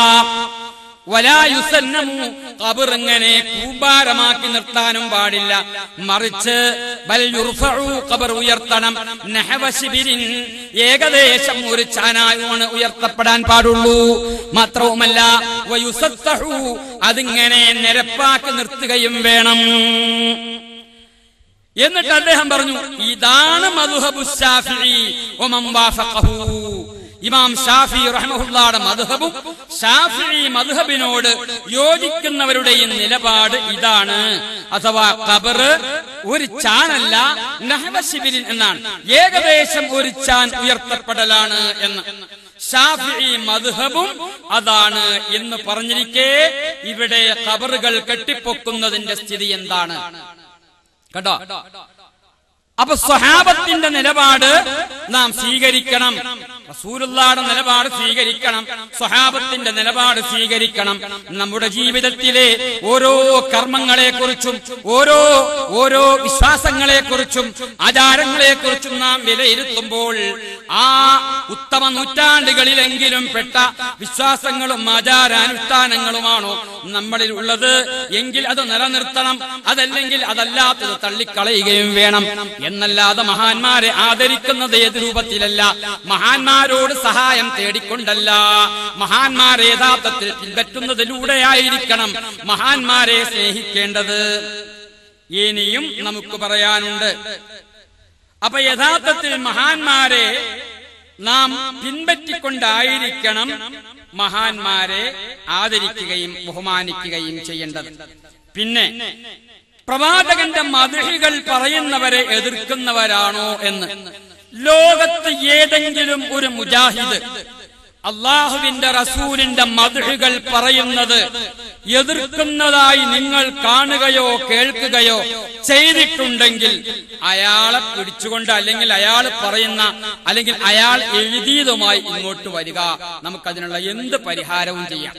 വലായുസന്നമു ഖബർ ഇങ്ങനെ കൂമ്പാരമാക്കി നിർത്താനും പാടില്ല മറിച്ച് ബൽ യുർഫഉ ഖബർ ഉയർത്തണം നഹവ ശിബിരിൻ ഏകദേശം ഒരു ചാനായാണ് ഉയർത്തപ്പെടാൻ പാടുള്ളൂ മാത്രവുമല്ല വയുസത്തഹു അതിങ്ങനെ നിരപ്പാക്കി നിർത്തുകയും വേണം എന്നിട്ട് അദ്ദേഹം പറഞ്ഞു ഇതാണ് മധുഹബു ഷാഫിഈ വമൻ വാഫഖഹു ഇമാം ഷാഫി റഹ്മഹുള്ളാടെ മധുഹബും ഷാഫി മധുഹബിനോട് യോജിക്കുന്നവരുടെയും നിലപാട് ഇതാണ് അഥവാ ഖബർ ഒരു ചാനല്ല നഹവശിബിരിൻ എന്നാണ് ഏകദേശം ഒരു ചാൻ ഉയർത്തപ്പെടലാണ് എന്ന് ഷാഫി മധുഹബും അതാണ് എന്ന് പറഞ്ഞിരിക്കെ ഇവിടെ ഖബറുകൾ കെട്ടിപ്പൊക്കുന്നതിന്റെ സ്ഥിതി എന്താണ് കേട്ടോ അപ്പൊ സ്വഹാബത്തിന്റെ നിലപാട് നാം സ്വീകരിക്കണം റസൂലുള്ളാടെ നിലപാട് സ്വീകരിക്കണം സ്വഹാബത്തിന്റെ നിലപാട് സ്വീകരിക്കണം നമ്മുടെ ജീവിതത്തിലെ ഓരോ കർമ്മങ്ങളെ കുറിച്ചും ഓരോ ഓരോ വിശ്വാസങ്ങളെ കുറിച്ചും ആചാരങ്ങളെ കുറിച്ചും നാം വിലയിരുത്തുമ്പോൾ ആ ഉത്തമ നൂറ്റാണ്ടുകളിലെങ്കിലും പെട്ട വിശ്വാസങ്ങളും ആചാരാനുഷ്ഠാനങ്ങളുമാണോ നമ്മളിൽ ഉള്ളത് എങ്കിൽ അത് നിലനിർത്തണം അതല്ലെങ്കിൽ അതല്ലാത്തത് തള്ളിക്കളയുകയും വേണം എന്നല്ലാതെ മഹാന്മാരെ ആദരിക്കുന്നത് ഏത് രൂപത്തിലല്ല മഹാന്മാരോട് സഹായം തേടിക്കൊണ്ടല്ല മഹാന്മാരെ യഥാർത്ഥത്തിൽ പിൻപറ്റുന്നതിലൂടെയായിരിക്കണം മഹാന്മാരെ സ്നേഹിക്കേണ്ടത് ഇനിയും നമുക്ക് പറയാനുണ്ട് അപ്പൊ യഥാർത്ഥത്തിൽ മഹാന്മാരെ നാം പിൻപറ്റിക്കൊണ്ടായിരിക്കണം മഹാന്മാരെ ആദരിക്കുകയും ബഹുമാനിക്കുകയും ചെയ്യേണ്ടത് പിന്നെ പ്രവാചകന്റെ മതിഹികൾ പറയുന്നവരെ എതിർക്കുന്നവരാണോ എന്ന് ലോകത്ത് ഏതെങ്കിലും ഒരു മുജാഹിദ് അള്ളാഹുവിന്റെ റസൂലിന്റെ മതിഹുകൾ പറയുന്നത് എതിർക്കുന്നതായി നിങ്ങൾ കാണുകയോ കേൾക്കുകയോ ചെയ്തിട്ടുണ്ടെങ്കിൽ അയാളെ പിടിച്ചുകൊണ്ട് അല്ലെങ്കിൽ അയാൾ പറയുന്ന അല്ലെങ്കിൽ അയാൾ എഴുതിയതുമായി ഇങ്ങോട്ട് വരിക നമുക്കതിനുള്ള എന്ത് പരിഹാരവും ചെയ്യാം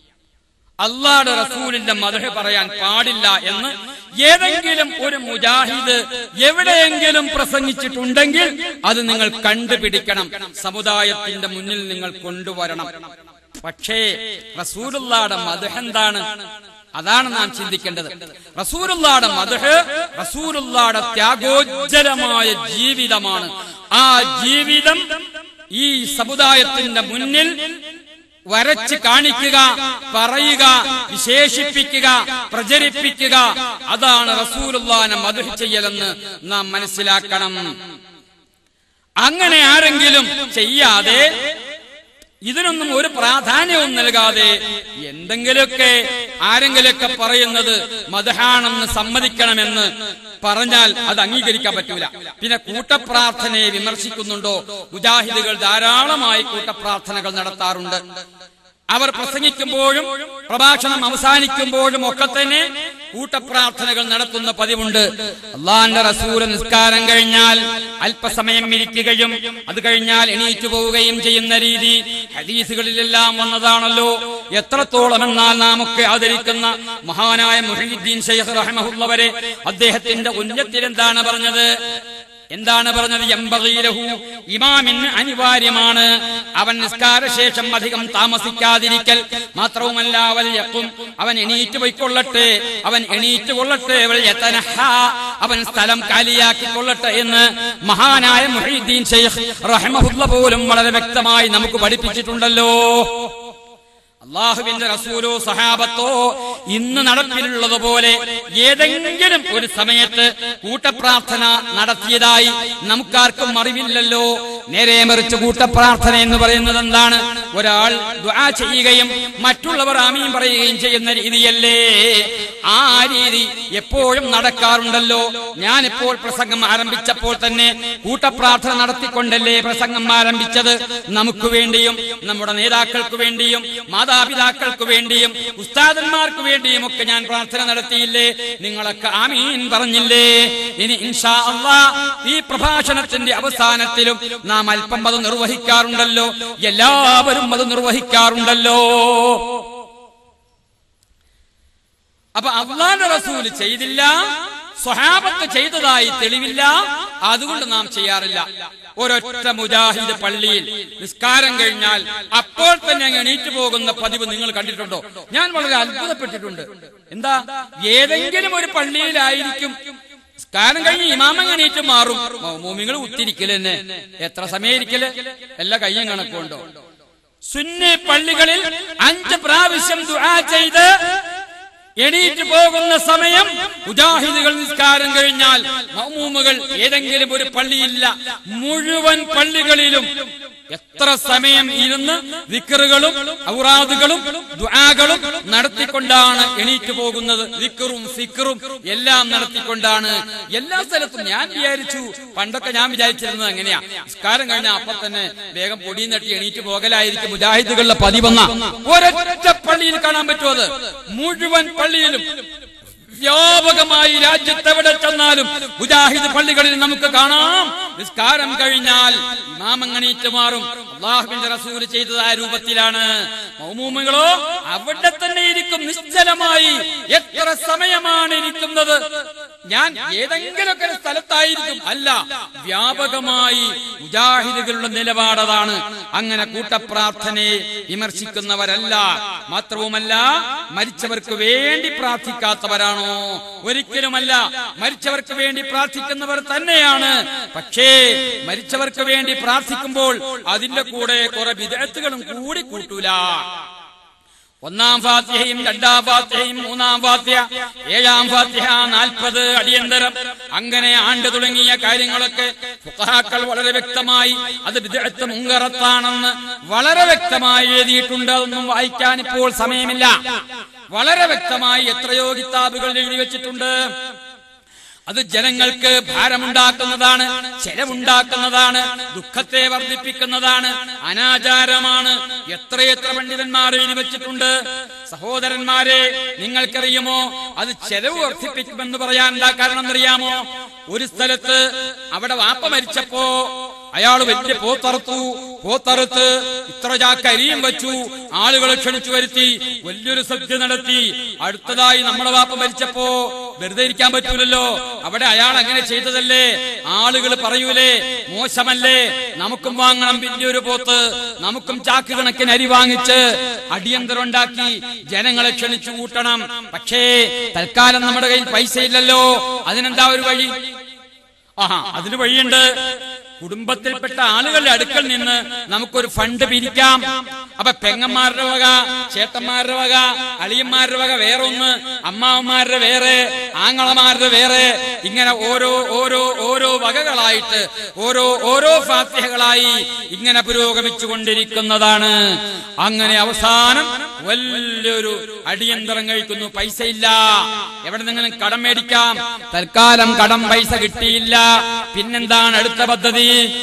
അള്ളാഹുടെ റസൂലിന്റെ മധുഹ പറയാൻ പാടില്ല എന്ന് ഏതെങ്കിലും ഒരു മുജാഹിദ് എവിടെയെങ്കിലും പ്രസംഗിച്ചിട്ടുണ്ടെങ്കിൽ അത് നിങ്ങൾ കണ്ടുപിടിക്കണം സമുദായത്തിന്റെ മുന്നിൽ നിങ്ങൾ കൊണ്ടുവരണം പക്ഷേ റസൂലുള്ളാടെ മധുഹ എന്താണ് അതാണ് നാം ചിന്തിക്കേണ്ടത് റസൂലുള്ളാടെ മധുഹ് റസൂലുള്ളാടെ ത്യാഗോജ്ജലമായ ജീവിതമാണ് ആ ജീവിതം ഈ സമുദായത്തിന്റെ മുന്നിൽ വരച്ച് കാണിക്കുക പറയുക വിശേഷിപ്പിക്കുക പ്രചരിപ്പിക്കുക അതാണ് റസൂലുള്ളാനെ മധുഹ് ചെയ്യലെന്ന് നാം മനസ്സിലാക്കണം അങ്ങനെ ആരെങ്കിലും ചെയ്യാതെ ഇതിനൊന്നും ഒരു പ്രാധാന്യവും നൽകാതെ എന്തെങ്കിലുമൊക്കെ ആരെങ്കിലുമൊക്കെ പറയുന്നത് മതഹാണെന്ന് സമ്മതിക്കണമെന്ന് പറഞ്ഞാൽ അത് അംഗീകരിക്കാൻ പറ്റൂല പിന്നെ കൂട്ടപ്രാർത്ഥനയെ വിമർശിക്കുന്നുണ്ടോ മുജാഹിദുകൾ ധാരാളമായി കൂട്ടപ്രാർത്ഥനകൾ നടത്താറുണ്ട് അവർ പ്രസംഗിക്കുമ്പോഴും പ്രഭാഷണം അവസാനിക്കുമ്പോഴും ഒക്കെ തന്നെ കൂട്ടപ്രാർത്ഥനകൾ നടത്തുന്ന പതിവുണ്ട് അള്ളാന്റെ റസൂല് നിസ്കാരം കഴിഞ്ഞാൽ അല്പസമയം ഇരിക്കുകയും അത് കഴിഞ്ഞാൽ എണീറ്റു പോവുകയും ചെയ്യുന്ന രീതി ഹദീസുകളിലെല്ലാം വന്നതാണല്ലോ എത്രത്തോളം എന്നാൽ നാം ഒക്കെ ആദരിക്കുന്ന മഹാനായ മുഹീദ്ദീൻ ഷെയ്ഖ് റഹ്മഹുള്ളവരെ അദ്ദേഹത്തിന്റെ ഉന്നത്തിൽ എന്താണ് പറഞ്ഞത് എന്താണ് പറഞ്ഞത് എമ്പകീലഹു ഇമാമിന് അനിവാര്യമാണ് അവൻ നിസ്കാരശേഷം അധികം താമസിക്കാതിരിക്കൽ മാത്രവുമല്ല അവൽ യക്കും അവൻ എണീറ്റ് പോയിക്കൊള്ളട്ടെ അവൻ എണീറ്റ് കൊള്ളട്ടെ അവൾ യതനഹ അവൻ സ്ഥലം കാലിയാക്കി കൊള്ളട്ടെ എന്ന് മഹാനായ മുഹീദ്ദീൻ ഷെയ്ഖ് റഹ്മഹുല്ല പോലും വളരെ വ്യക്തമായി നമുക്ക് പഠിപ്പിച്ചിട്ടുണ്ടല്ലോ അള്ളാഹുവിന്റെ റസൂലോ സഹാബത്തോ ഇന്ന് നടപ്പിലുള്ളതുപോലെ ഏതെങ്കിലും ഒരു സമയത്ത് കൂട്ടപ്രാർത്ഥന നടത്തിയതായി നമുക്കാർക്കും അറിവില്ലല്ലോ നേരെ മറിച്ച് കൂട്ടപ്രാർത്ഥന എന്ന് പറയുന്നത് എന്താണ് ഒരാൾ ദുആ ചെയ്യുകയും മറ്റുള്ളവർ ആമീൻ പറയുകയും ചെയ്യുന്ന രീതിയല്ലേ ആ രീതി എപ്പോഴും നടക്കാറുണ്ടല്ലോ ഞാനിപ്പോൾ പ്രസംഗം ആരംഭിച്ചപ്പോൾ തന്നെ കൂട്ടപ്രാർത്ഥന നടത്തിക്കൊണ്ടല്ലേ പ്രസംഗം ആരംഭിച്ചത് നമുക്ക് വേണ്ടിയും നമ്മുടെ നേതാക്കൾക്ക് വേണ്ടിയും മാതാപിതാക്കൾക്ക് വേണ്ടിയും ഉസ്താദന്മാർക്ക് വേണ്ടിയും ഒക്കെ ഞാൻ പ്രാർത്ഥന നടത്തിയില്ലേ നിങ്ങളൊക്കെ ആമീൻ പറഞ്ഞില്ലേ ഇനി ഇൻഷാ അള്ളാ ഈ പ്രഭാഷണത്തിന്റെ അവസാനത്തിലും നാം അല്പം അത് നിർവഹിക്കാറുണ്ടല്ലോ എല്ലാവരും അത് നിർവഹിക്കാറുണ്ടല്ലോ അപ്പൊ അള്ളാന്റെ റസൂല് ചെയ്തില്ല സ്വഹാബത്ത് ചെയ്തതായി തെളിവില്ല അതുകൊണ്ട് നാം ചെയ്യാറില്ല ഒരൊറ്റ മുജാഹിദ് പള്ളിയിൽ നിസ്കാരം കഴിഞ്ഞാൽ അപ്പോൾ തന്നെ അങ്ങ് എണീറ്റ് പോകുന്ന പതിവ് നിങ്ങൾ കണ്ടിട്ടുണ്ടോ ഞാൻ വളരെ അത്ഭുതപ്പെട്ടിട്ടുണ്ട് എന്താ ഏതെങ്കിലും ഒരു പള്ളിയിലായിരിക്കും നിസ്കാരം കഴിഞ്ഞ് ഇമാമ എണീറ്റ് മാറും മോമിങ്ങൾ ഉത്തിരിക്കല് തന്നെ എത്ര സമയം ഇരിക്കല് എല്ലാ കയ്യും കണക്കുണ്ടോ സുന്നി പള്ളികളിൽ അഞ്ച് പ്രാവശ്യം ദുആ ചെയ്ത് എണീറ്റ് പോകുന്ന സമയം മുജാഹിദുകൾ നിസ്കാരം കഴിഞ്ഞാൽ മൗമൂമുകൾ ഏതെങ്കിലും ഒരു പള്ളിയില്ല മുഴുവൻ പള്ളികളിലും എത്ര സമയം ഇരുന്ന് വിക്കറുകളും ഔറാദുകളും ദുആകളും നടത്തിക്കൊണ്ടാണ് എണീറ്റ് പോകുന്നത് വിക്കറും ഫിക്കറും എല്ലാം നടത്തിക്കൊണ്ടാണ് എല്ലാ സ്ഥലത്തും ഞാൻ വിചാരിച്ചു പണ്ടൊക്കെ ഞാൻ വിചാരിച്ചിരുന്നത് എങ്ങനെയാ നിസ്കാരം കഴിഞ്ഞാൽ അപ്പൊ തന്നെ വേഗം പൊടിയും തട്ടി എണീറ്റ് പോകലായിരിക്കും മുജാഹിദുകളുടെ പതിവെന്ന ഒരൊറ്റ പള്ളിയിൽ കാണാൻ പറ്റുമോ അത് മുഴുവൻ പള്ളിയിലും വ്യാപകമായി രാജ്യത്തെവിടെ ചെന്നാലും മുജാഹിദ് പള്ളികളിൽ നമുക്ക് കാണാം നിസ്കാരം കഴിഞ്ഞാൽ ഇമാമങ്ങണീറ്റ് മാറും അള്ളാഹുവിന്റെ റസൂൽ ചെയ്തത് ആ രൂപത്തിലാണ് മൗമൂമികളോ അവിടെ തന്നെ ഇരിക്കും നിശ്ചലമായി എത്ര സമയമാണ് ഇരിക്കുന്നത് ഞാൻ ഏതെങ്കിലുമൊക്കെ ഒരു സ്ഥലത്തായിരിക്കും അല്ല വ്യാപകമായി മുജാഹിദുകളുടെ നിലപാടതാണ് അങ്ങനെ കൂട്ടപ്രാർത്ഥനയെ വിമർശിക്കുന്നവരല്ല മാത്രവുമല്ല മരിച്ചവർക്ക് വേണ്ടി പ്രാർത്ഥിക്കാത്തവരാണോ ഒരിക്കലുമല്ല മരിച്ചവർക്ക് വേണ്ടി പ്രാർത്ഥിക്കുന്നവർ തന്നെയാണ് പക്ഷേ മരിച്ചവർക്ക് വേണ്ടി പ്രാർത്ഥിക്കുമ്പോൾ അതിന്റെ കൂടെ കുറെ വിദഗ്ധകളും കൂടി കൂട്ടൂല ഒന്നാം ഫാത്തിഹയും രണ്ടാം ഫാത്തിഹയും മൂന്നാം ഫാത്തിഹ ഏഴാം ഫാത്തിഹ നാൽപ്പത് അടിയന്തരം അങ്ങനെ ആണ്ട് തുടങ്ങിയ കാര്യങ്ങളൊക്കെ ഫുഖഹാക്കൾ വളരെ വ്യക്തമായി അത് വിദഗ്ധ മുങ്കറത്താണെന്ന് വളരെ വ്യക്തമായി എഴുതിയിട്ടുണ്ട് അതൊന്നും വായിക്കാൻ ഇപ്പോൾ സമയമില്ല വളരെ വ്യക്തമായി എത്രയോ കിതാബുകൾ എഴുതി വെച്ചിട്ടുണ്ട് അത് ജനങ്ങൾക്ക് ഭാരമുണ്ടാക്കുന്നതാണ് ചെലവുണ്ടാക്കുന്നതാണ് ദുഃഖത്തെ വർദ്ധിപ്പിക്കുന്നതാണ് അനാചാരമാണ് എത്രയെത്ര പണ്ഡിതന്മാർ എഴുതി വെച്ചിട്ടുണ്ട് സഹോദരന്മാരെ നിങ്ങൾക്കറിയുമോ അത് ചെലവ് വർദ്ധിപ്പിക്കുമെന്ന് പറയാൻ എന്താ കാരണം അറിയാമോ ഒരു സ്ഥലത്ത് അവിടെ വാപ്പ മരിച്ചപ്പോ അയാൾ വലിയ പോത്തറുത്തു പോത്തറുത്ത് ഇത്ര ചാക്ക് അരിയും വെച്ചു ആളുകളെ ക്ഷണിച്ചു വരുത്തി വലിയൊരു സദ്യ നടത്തി അടുത്തതായി നമ്മുടെ വാപ്പ മരിച്ചപ്പോ വെറുതെ ഇരിക്കാൻ പറ്റൂലല്ലോ അവിടെ അയാൾ അങ്ങനെ ചെയ്തതല്ലേ ആളുകൾ പറയൂലേ മോശമല്ലേ നമുക്കും വാങ്ങണം വലിയൊരു പോത്ത് നമുക്കും ചാക്ക് കണക്കിന് അരി വാങ്ങിച്ച് അടിയന്തരം ഉണ്ടാക്കി ജനങ്ങളെ ക്ഷണിച്ചു കൂട്ടണം പക്ഷേ തൽക്കാലം നമ്മുടെ കയ്യിൽ പൈസ ഇല്ലല്ലോ അതിനെന്താ ഒരു വഴി ആഹാ അതിന് വഴിയുണ്ട് കുടുംബത്തിൽപ്പെട്ട ആളുകളുടെ അടുക്കൽ നിന്ന് നമുക്കൊരു ഫണ്ട് പിരിക്കാം അപ്പൊ പെങ്ങന്മാരുടെ വക ചേട്ടന്മാരുടെ വക അളിയന്മാരുടെ വക വേറെ ഒന്ന് അമ്മാവന്മാരുടെ വേറെ ആങ്ങളമാരുടെ വേറെ ഇങ്ങനെ ഓരോ ഓരോ ഓരോ വകകളായിട്ട് ഓരോ ഓരോ ഫാത്തിഹകളായി ഇങ്ങനെ പുരോഗമിച്ചു കൊണ്ടിരിക്കുന്നതാണ് അങ്ങനെ അവസാനം വലിയൊരു അടിയന്തരം കഴിക്കുന്നു പൈസ ഇല്ല എവിടെ നിന്നും കടം മേടിക്കാം തൽക്കാലം കടം പൈസ കിട്ടിയില്ല പിന്നെന്താണ് അടുത്ത പദ്ധതി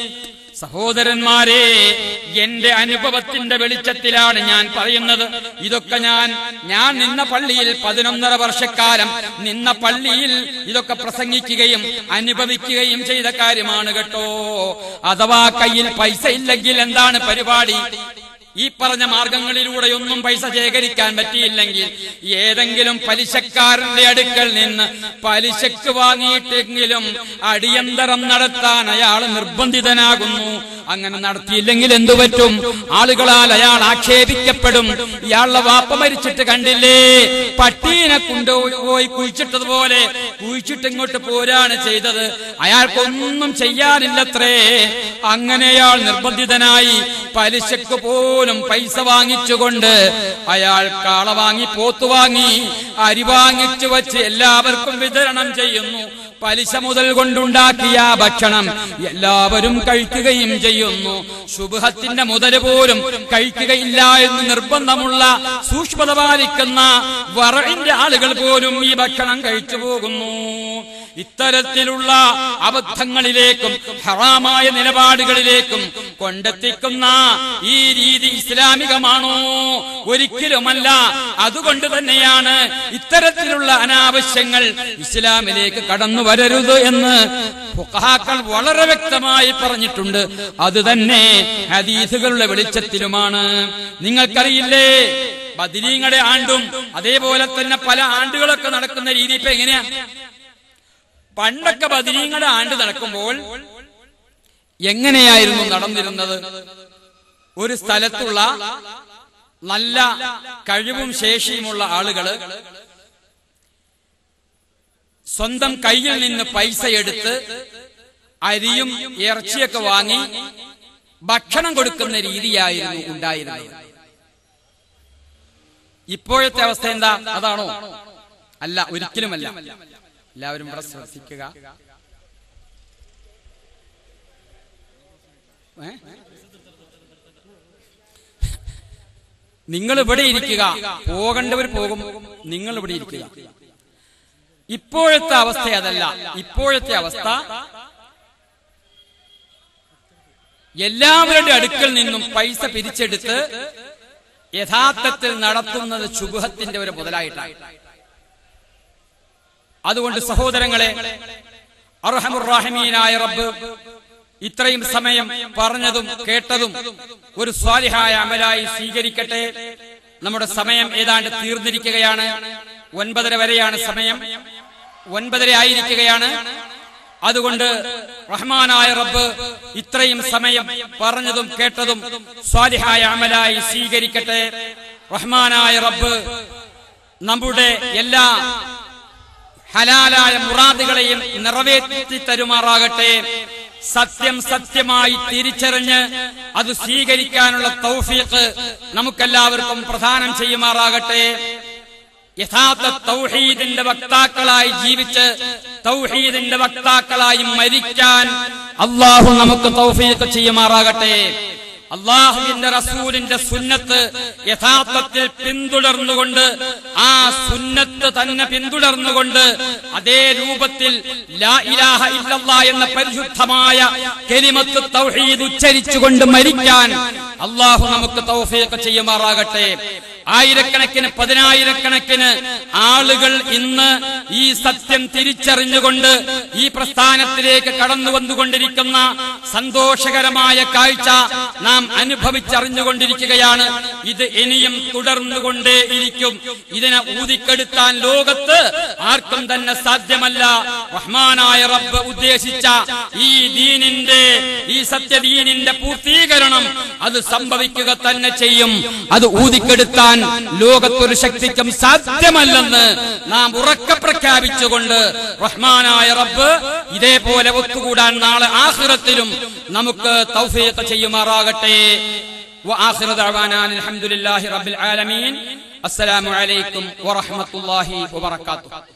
സഹോദരന്മാരെ എന്റെ അനുഭവത്തിന്റെ വെളിച്ചത്തിലാണ് ഞാൻ പറയുന്നത് ഇതൊക്കെ ഞാൻ ഞാൻ നിന്ന പള്ളിയിൽ പതിനൊന്നര വർഷക്കാലം നിന്ന പള്ളിയിൽ ഇതൊക്കെ പ്രസംഗിക്കുകയും അനുഭവിക്കുകയും ചെയ്ത കാര്യമാണ് കേട്ടോ അഥവാ കയ്യിൽ പൈസ ഇല്ലെങ്കിൽ എന്താണ് പരിപാടി ഈ പറഞ്ഞ മാർഗങ്ങളിലൂടെ ഒന്നും പൈസ ശേഖരിക്കാൻ പറ്റിയില്ലെങ്കിൽ ഏതെങ്കിലും പലിശക്കാരന്റെ അടുക്കൽ നിന്ന് പലിശക്ക് വാങ്ങിയിട്ടെങ്കിലും അടിയന്തരം നടത്താൻ അയാൾ നിർബന്ധിതനാകുന്നു അങ്ങനെ നടത്തിയില്ലെങ്കിൽ എന്തു പറ്റും ആളുകളാൽ അയാൾ ആക്ഷേപിക്കപ്പെടും ഇയാളുടെ വാപ്പ മരിച്ചിട്ട് കണ്ടില്ലേ പട്ടീനെ കൊണ്ടുപോയി കുഴിച്ചിട്ടതുപോലെ കുഴിച്ചിട്ട് ഇങ്ങോട്ട് പോരാണ് ചെയ്തത് അയാൾക്കൊന്നും ചെയ്യാനില്ലത്രേ അങ്ങനെ അയാൾ നിർബന്ധിതനായി പലിശക്ക് പോലും പൈസ വാങ്ങിച്ചുകൊണ്ട് അയാൾ കാള വാങ്ങി പോത്തു വാങ്ങി അരി വാങ്ങിച്ചു വച്ച് എല്ലാവർക്കും വിതരണം ചെയ്യുന്നു പലിശ മുതൽ കൊണ്ടുണ്ടാക്കിയ ആ ഭക്ഷണം എല്ലാവരും കഴിക്കുകയും ചെയ്യുന്നു ശുഭത്തിന്റെ മുതൽ പോലും കഴിക്കുകയില്ല എന്ന് നിർബന്ധമുള്ള സൂക്ഷ്മത പാലിക്കുന്ന വറവിന്റെ ആളുകൾ പോലും ഈ ഭക്ഷണം കഴിച്ചു പോകുന്നു ഇത്തരത്തിലുള്ള അബദ്ധങ്ങളിലേക്കും ഹറാമായ നിലപാടുകളിലേക്കും കൊണ്ടെത്തിക്കുന്ന ഈ രീതി ഇസ്ലാമികമാണോ ഒരിക്കലുമല്ല അതുകൊണ്ട് തന്നെയാണ് ഇത്തരത്തിലുള്ള അനാവശ്യങ്ങൾ ഇസ്ലാമിലേക്ക് കടന്നു വരരുത് എന്ന് ഫുഖഹാക്കൾ വളരെ വ്യക്തമായി പറഞ്ഞിട്ടുണ്ട് അത് തന്നെ ഹദീസുകളുടെ വെളിച്ചത്തിലുമാണ് നിങ്ങൾക്കറിയില്ലേ ബദിരീങ്ങളുടെ ആണ്ടും അതേപോലെ തന്നെ പല ആണ്ടുകളൊക്കെ നടക്കുന്ന രീതി ഇപ്പൊ എങ്ങനെയാ പണ്ടൊക്കെ ബദിരീങ്ങളുടെ ആണ്ട് നടക്കുമ്പോൾ എങ്ങനെയായിരുന്നു നടന്നിരുന്നത് ഒരു സ്ഥലത്തുള്ള നല്ല കഴിവും ശേഷിയുമുള്ള ആളുകള് സ്വന്തം കയ്യിൽ നിന്ന് പൈസ എടുത്ത് അരിയും ഇറച്ചിയൊക്കെ വാങ്ങി ഭക്ഷണം കൊടുക്കുന്ന രീതിയായിരുന്നു ഉണ്ടായിരുന്നത് ഇപ്പോഴത്തെ അവസ്ഥ എന്താ അതാണോ അല്ല ഒരിക്കലുമല്ല എല്ലാവരും ഇവിടെ ശ്രദ്ധിക്കുക ഏ? നിങ്ങൾ ഇവിടെ ഇരിക്കുക പോകേണ്ടവർ പോകും നിങ്ങൾ ഇവിടെ ഇരിക്കുക ഇപ്പോഴത്തെ അവസ്ഥ അതല്ല ഇപ്പോഴത്തെ അവസ്ഥ എല്ലാവരുടെ അടുക്കൽ നിന്നും പൈസ പിരിച്ചെടുത്ത് യഥാർത്ഥത്തിൽ നടത്തുന്നത് ശുഭത്തിന്റെ ഒരു മുതലായിട്ടാണ് അതുകൊണ്ട് സഹോദരങ്ങളെ അർഹമുറാഹിമീനായ റബ്ബ് ഇത്രയും സമയം പറഞ്ഞതും കേട്ടതും ഒരു സ്വാലിഹായ അമലായി സ്വീകരിക്കട്ടെ നമ്മുടെ സമയം ഏതാണ്ട് തീർന്നിരിക്കുകയാണ് ഒൻപതര വരെയാണ് സമയം ഒൻപതര ആയിരിക്കുകയാണ് അതുകൊണ്ട് റഹ്മാനായ റബ്ബ് ഇത്രയും സമയം പറഞ്ഞതും കേട്ടതും സ്വാലിഹായ അമലായി സ്വീകരിക്കട്ടെ റഹ്മാനായ റബ്ബ് നമ്മുടെ എല്ലാ ഹലാലായ മുറാദുകളെയും നിറവേറ്റി തരുമാറാകട്ടെ സത്യം സത്യമായി തിരിച്ചറിഞ്ഞ് അത് സ്വീകരിക്കാനുള്ള തൗഫീഖ് നമുക്കെല്ലാവർക്കും പ്രദാനം ചെയ്യുമാറാകട്ടെ യഥാർത്ഥ തൗഹീദിന്റെ വക്താക്കളായി ജീവിച്ച് തൗഹീദിന്റെ വക്താക്കളായി മരിക്കാൻ അള്ളാഹു നമുക്ക് തൗഫീഖ് ചെയ്യുമാറാകട്ടെ അള്ളാഹുവിന്റെ റസൂലിന്റെ സുന്നത്ത് യഥാർത്ഥത്തിൽ പിന്തുടർന്നുകൊണ്ട് ആ സുന്നത്ത് തന്നെ പിന്തുടർന്നുകൊണ്ട് അതേ രൂപത്തിൽ ലാ ഇലാഹ ഇല്ലല്ലാ എന്ന പരിശുദ്ധമായ കെലിമത്ത് തൗഹീദ് ഉച്ചരിച്ചുകൊണ്ട് മരിക്കാൻ അള്ളാഹു നമുക്ക് തൗഫീഖ് ചെയ്യുമാറാകട്ടെ ആയിരക്കണക്കിന് പതിനായിരക്കണക്കിന് ആളുകൾ ഇന്ന് ഈ സത്യം തിരിച്ചറിഞ്ഞുകൊണ്ട് ഈ പ്രസ്ഥാനത്തിലേക്ക് കടന്നു വന്നുകൊണ്ടിരിക്കുന്ന സന്തോഷകരമായ കാഴ്ച നാം അനുഭവിച്ചറിഞ്ഞുകൊണ്ടിരിക്കുകയാണ് ഇത് ഇനിയും തുടർന്നുകൊണ്ടേയിരിക്കും ഇതിനെ ഊതിക്കെടുത്താൻ ലോകത്ത് ആർക്കും തന്നെ സാധ്യമല്ല റഹ്മാനായ റബ്ബ് ഉദ്ദേശിച്ച ഈ ദീനിന്റെ ഈ സത്യദീനിന്റെ പൂർത്തീകരണം അത് സംഭവിക്കുക തന്നെ ചെയ്യും അത് ഊതിക്കെടുത്താൻ ലോകത്തൊരു ശക്തിക്കും സാധ്യമല്ലെന്ന് നാം ഉറക്കെ പ്രഖ്യാപിച്ചുകൊണ്ട് റഹ്മാനായ റബ്ബ് ഇതേപോലെ ഒത്തുകൂടാൻ നാളെ ആഹ്റത്തിലും നമുക്ക് തൗഫീഖ് ചെയ്യുമാറാകട്ടെ وآخر دعوانا أن الحمد لله رب العالمين السلام عليكم ورحمة الله وبركاته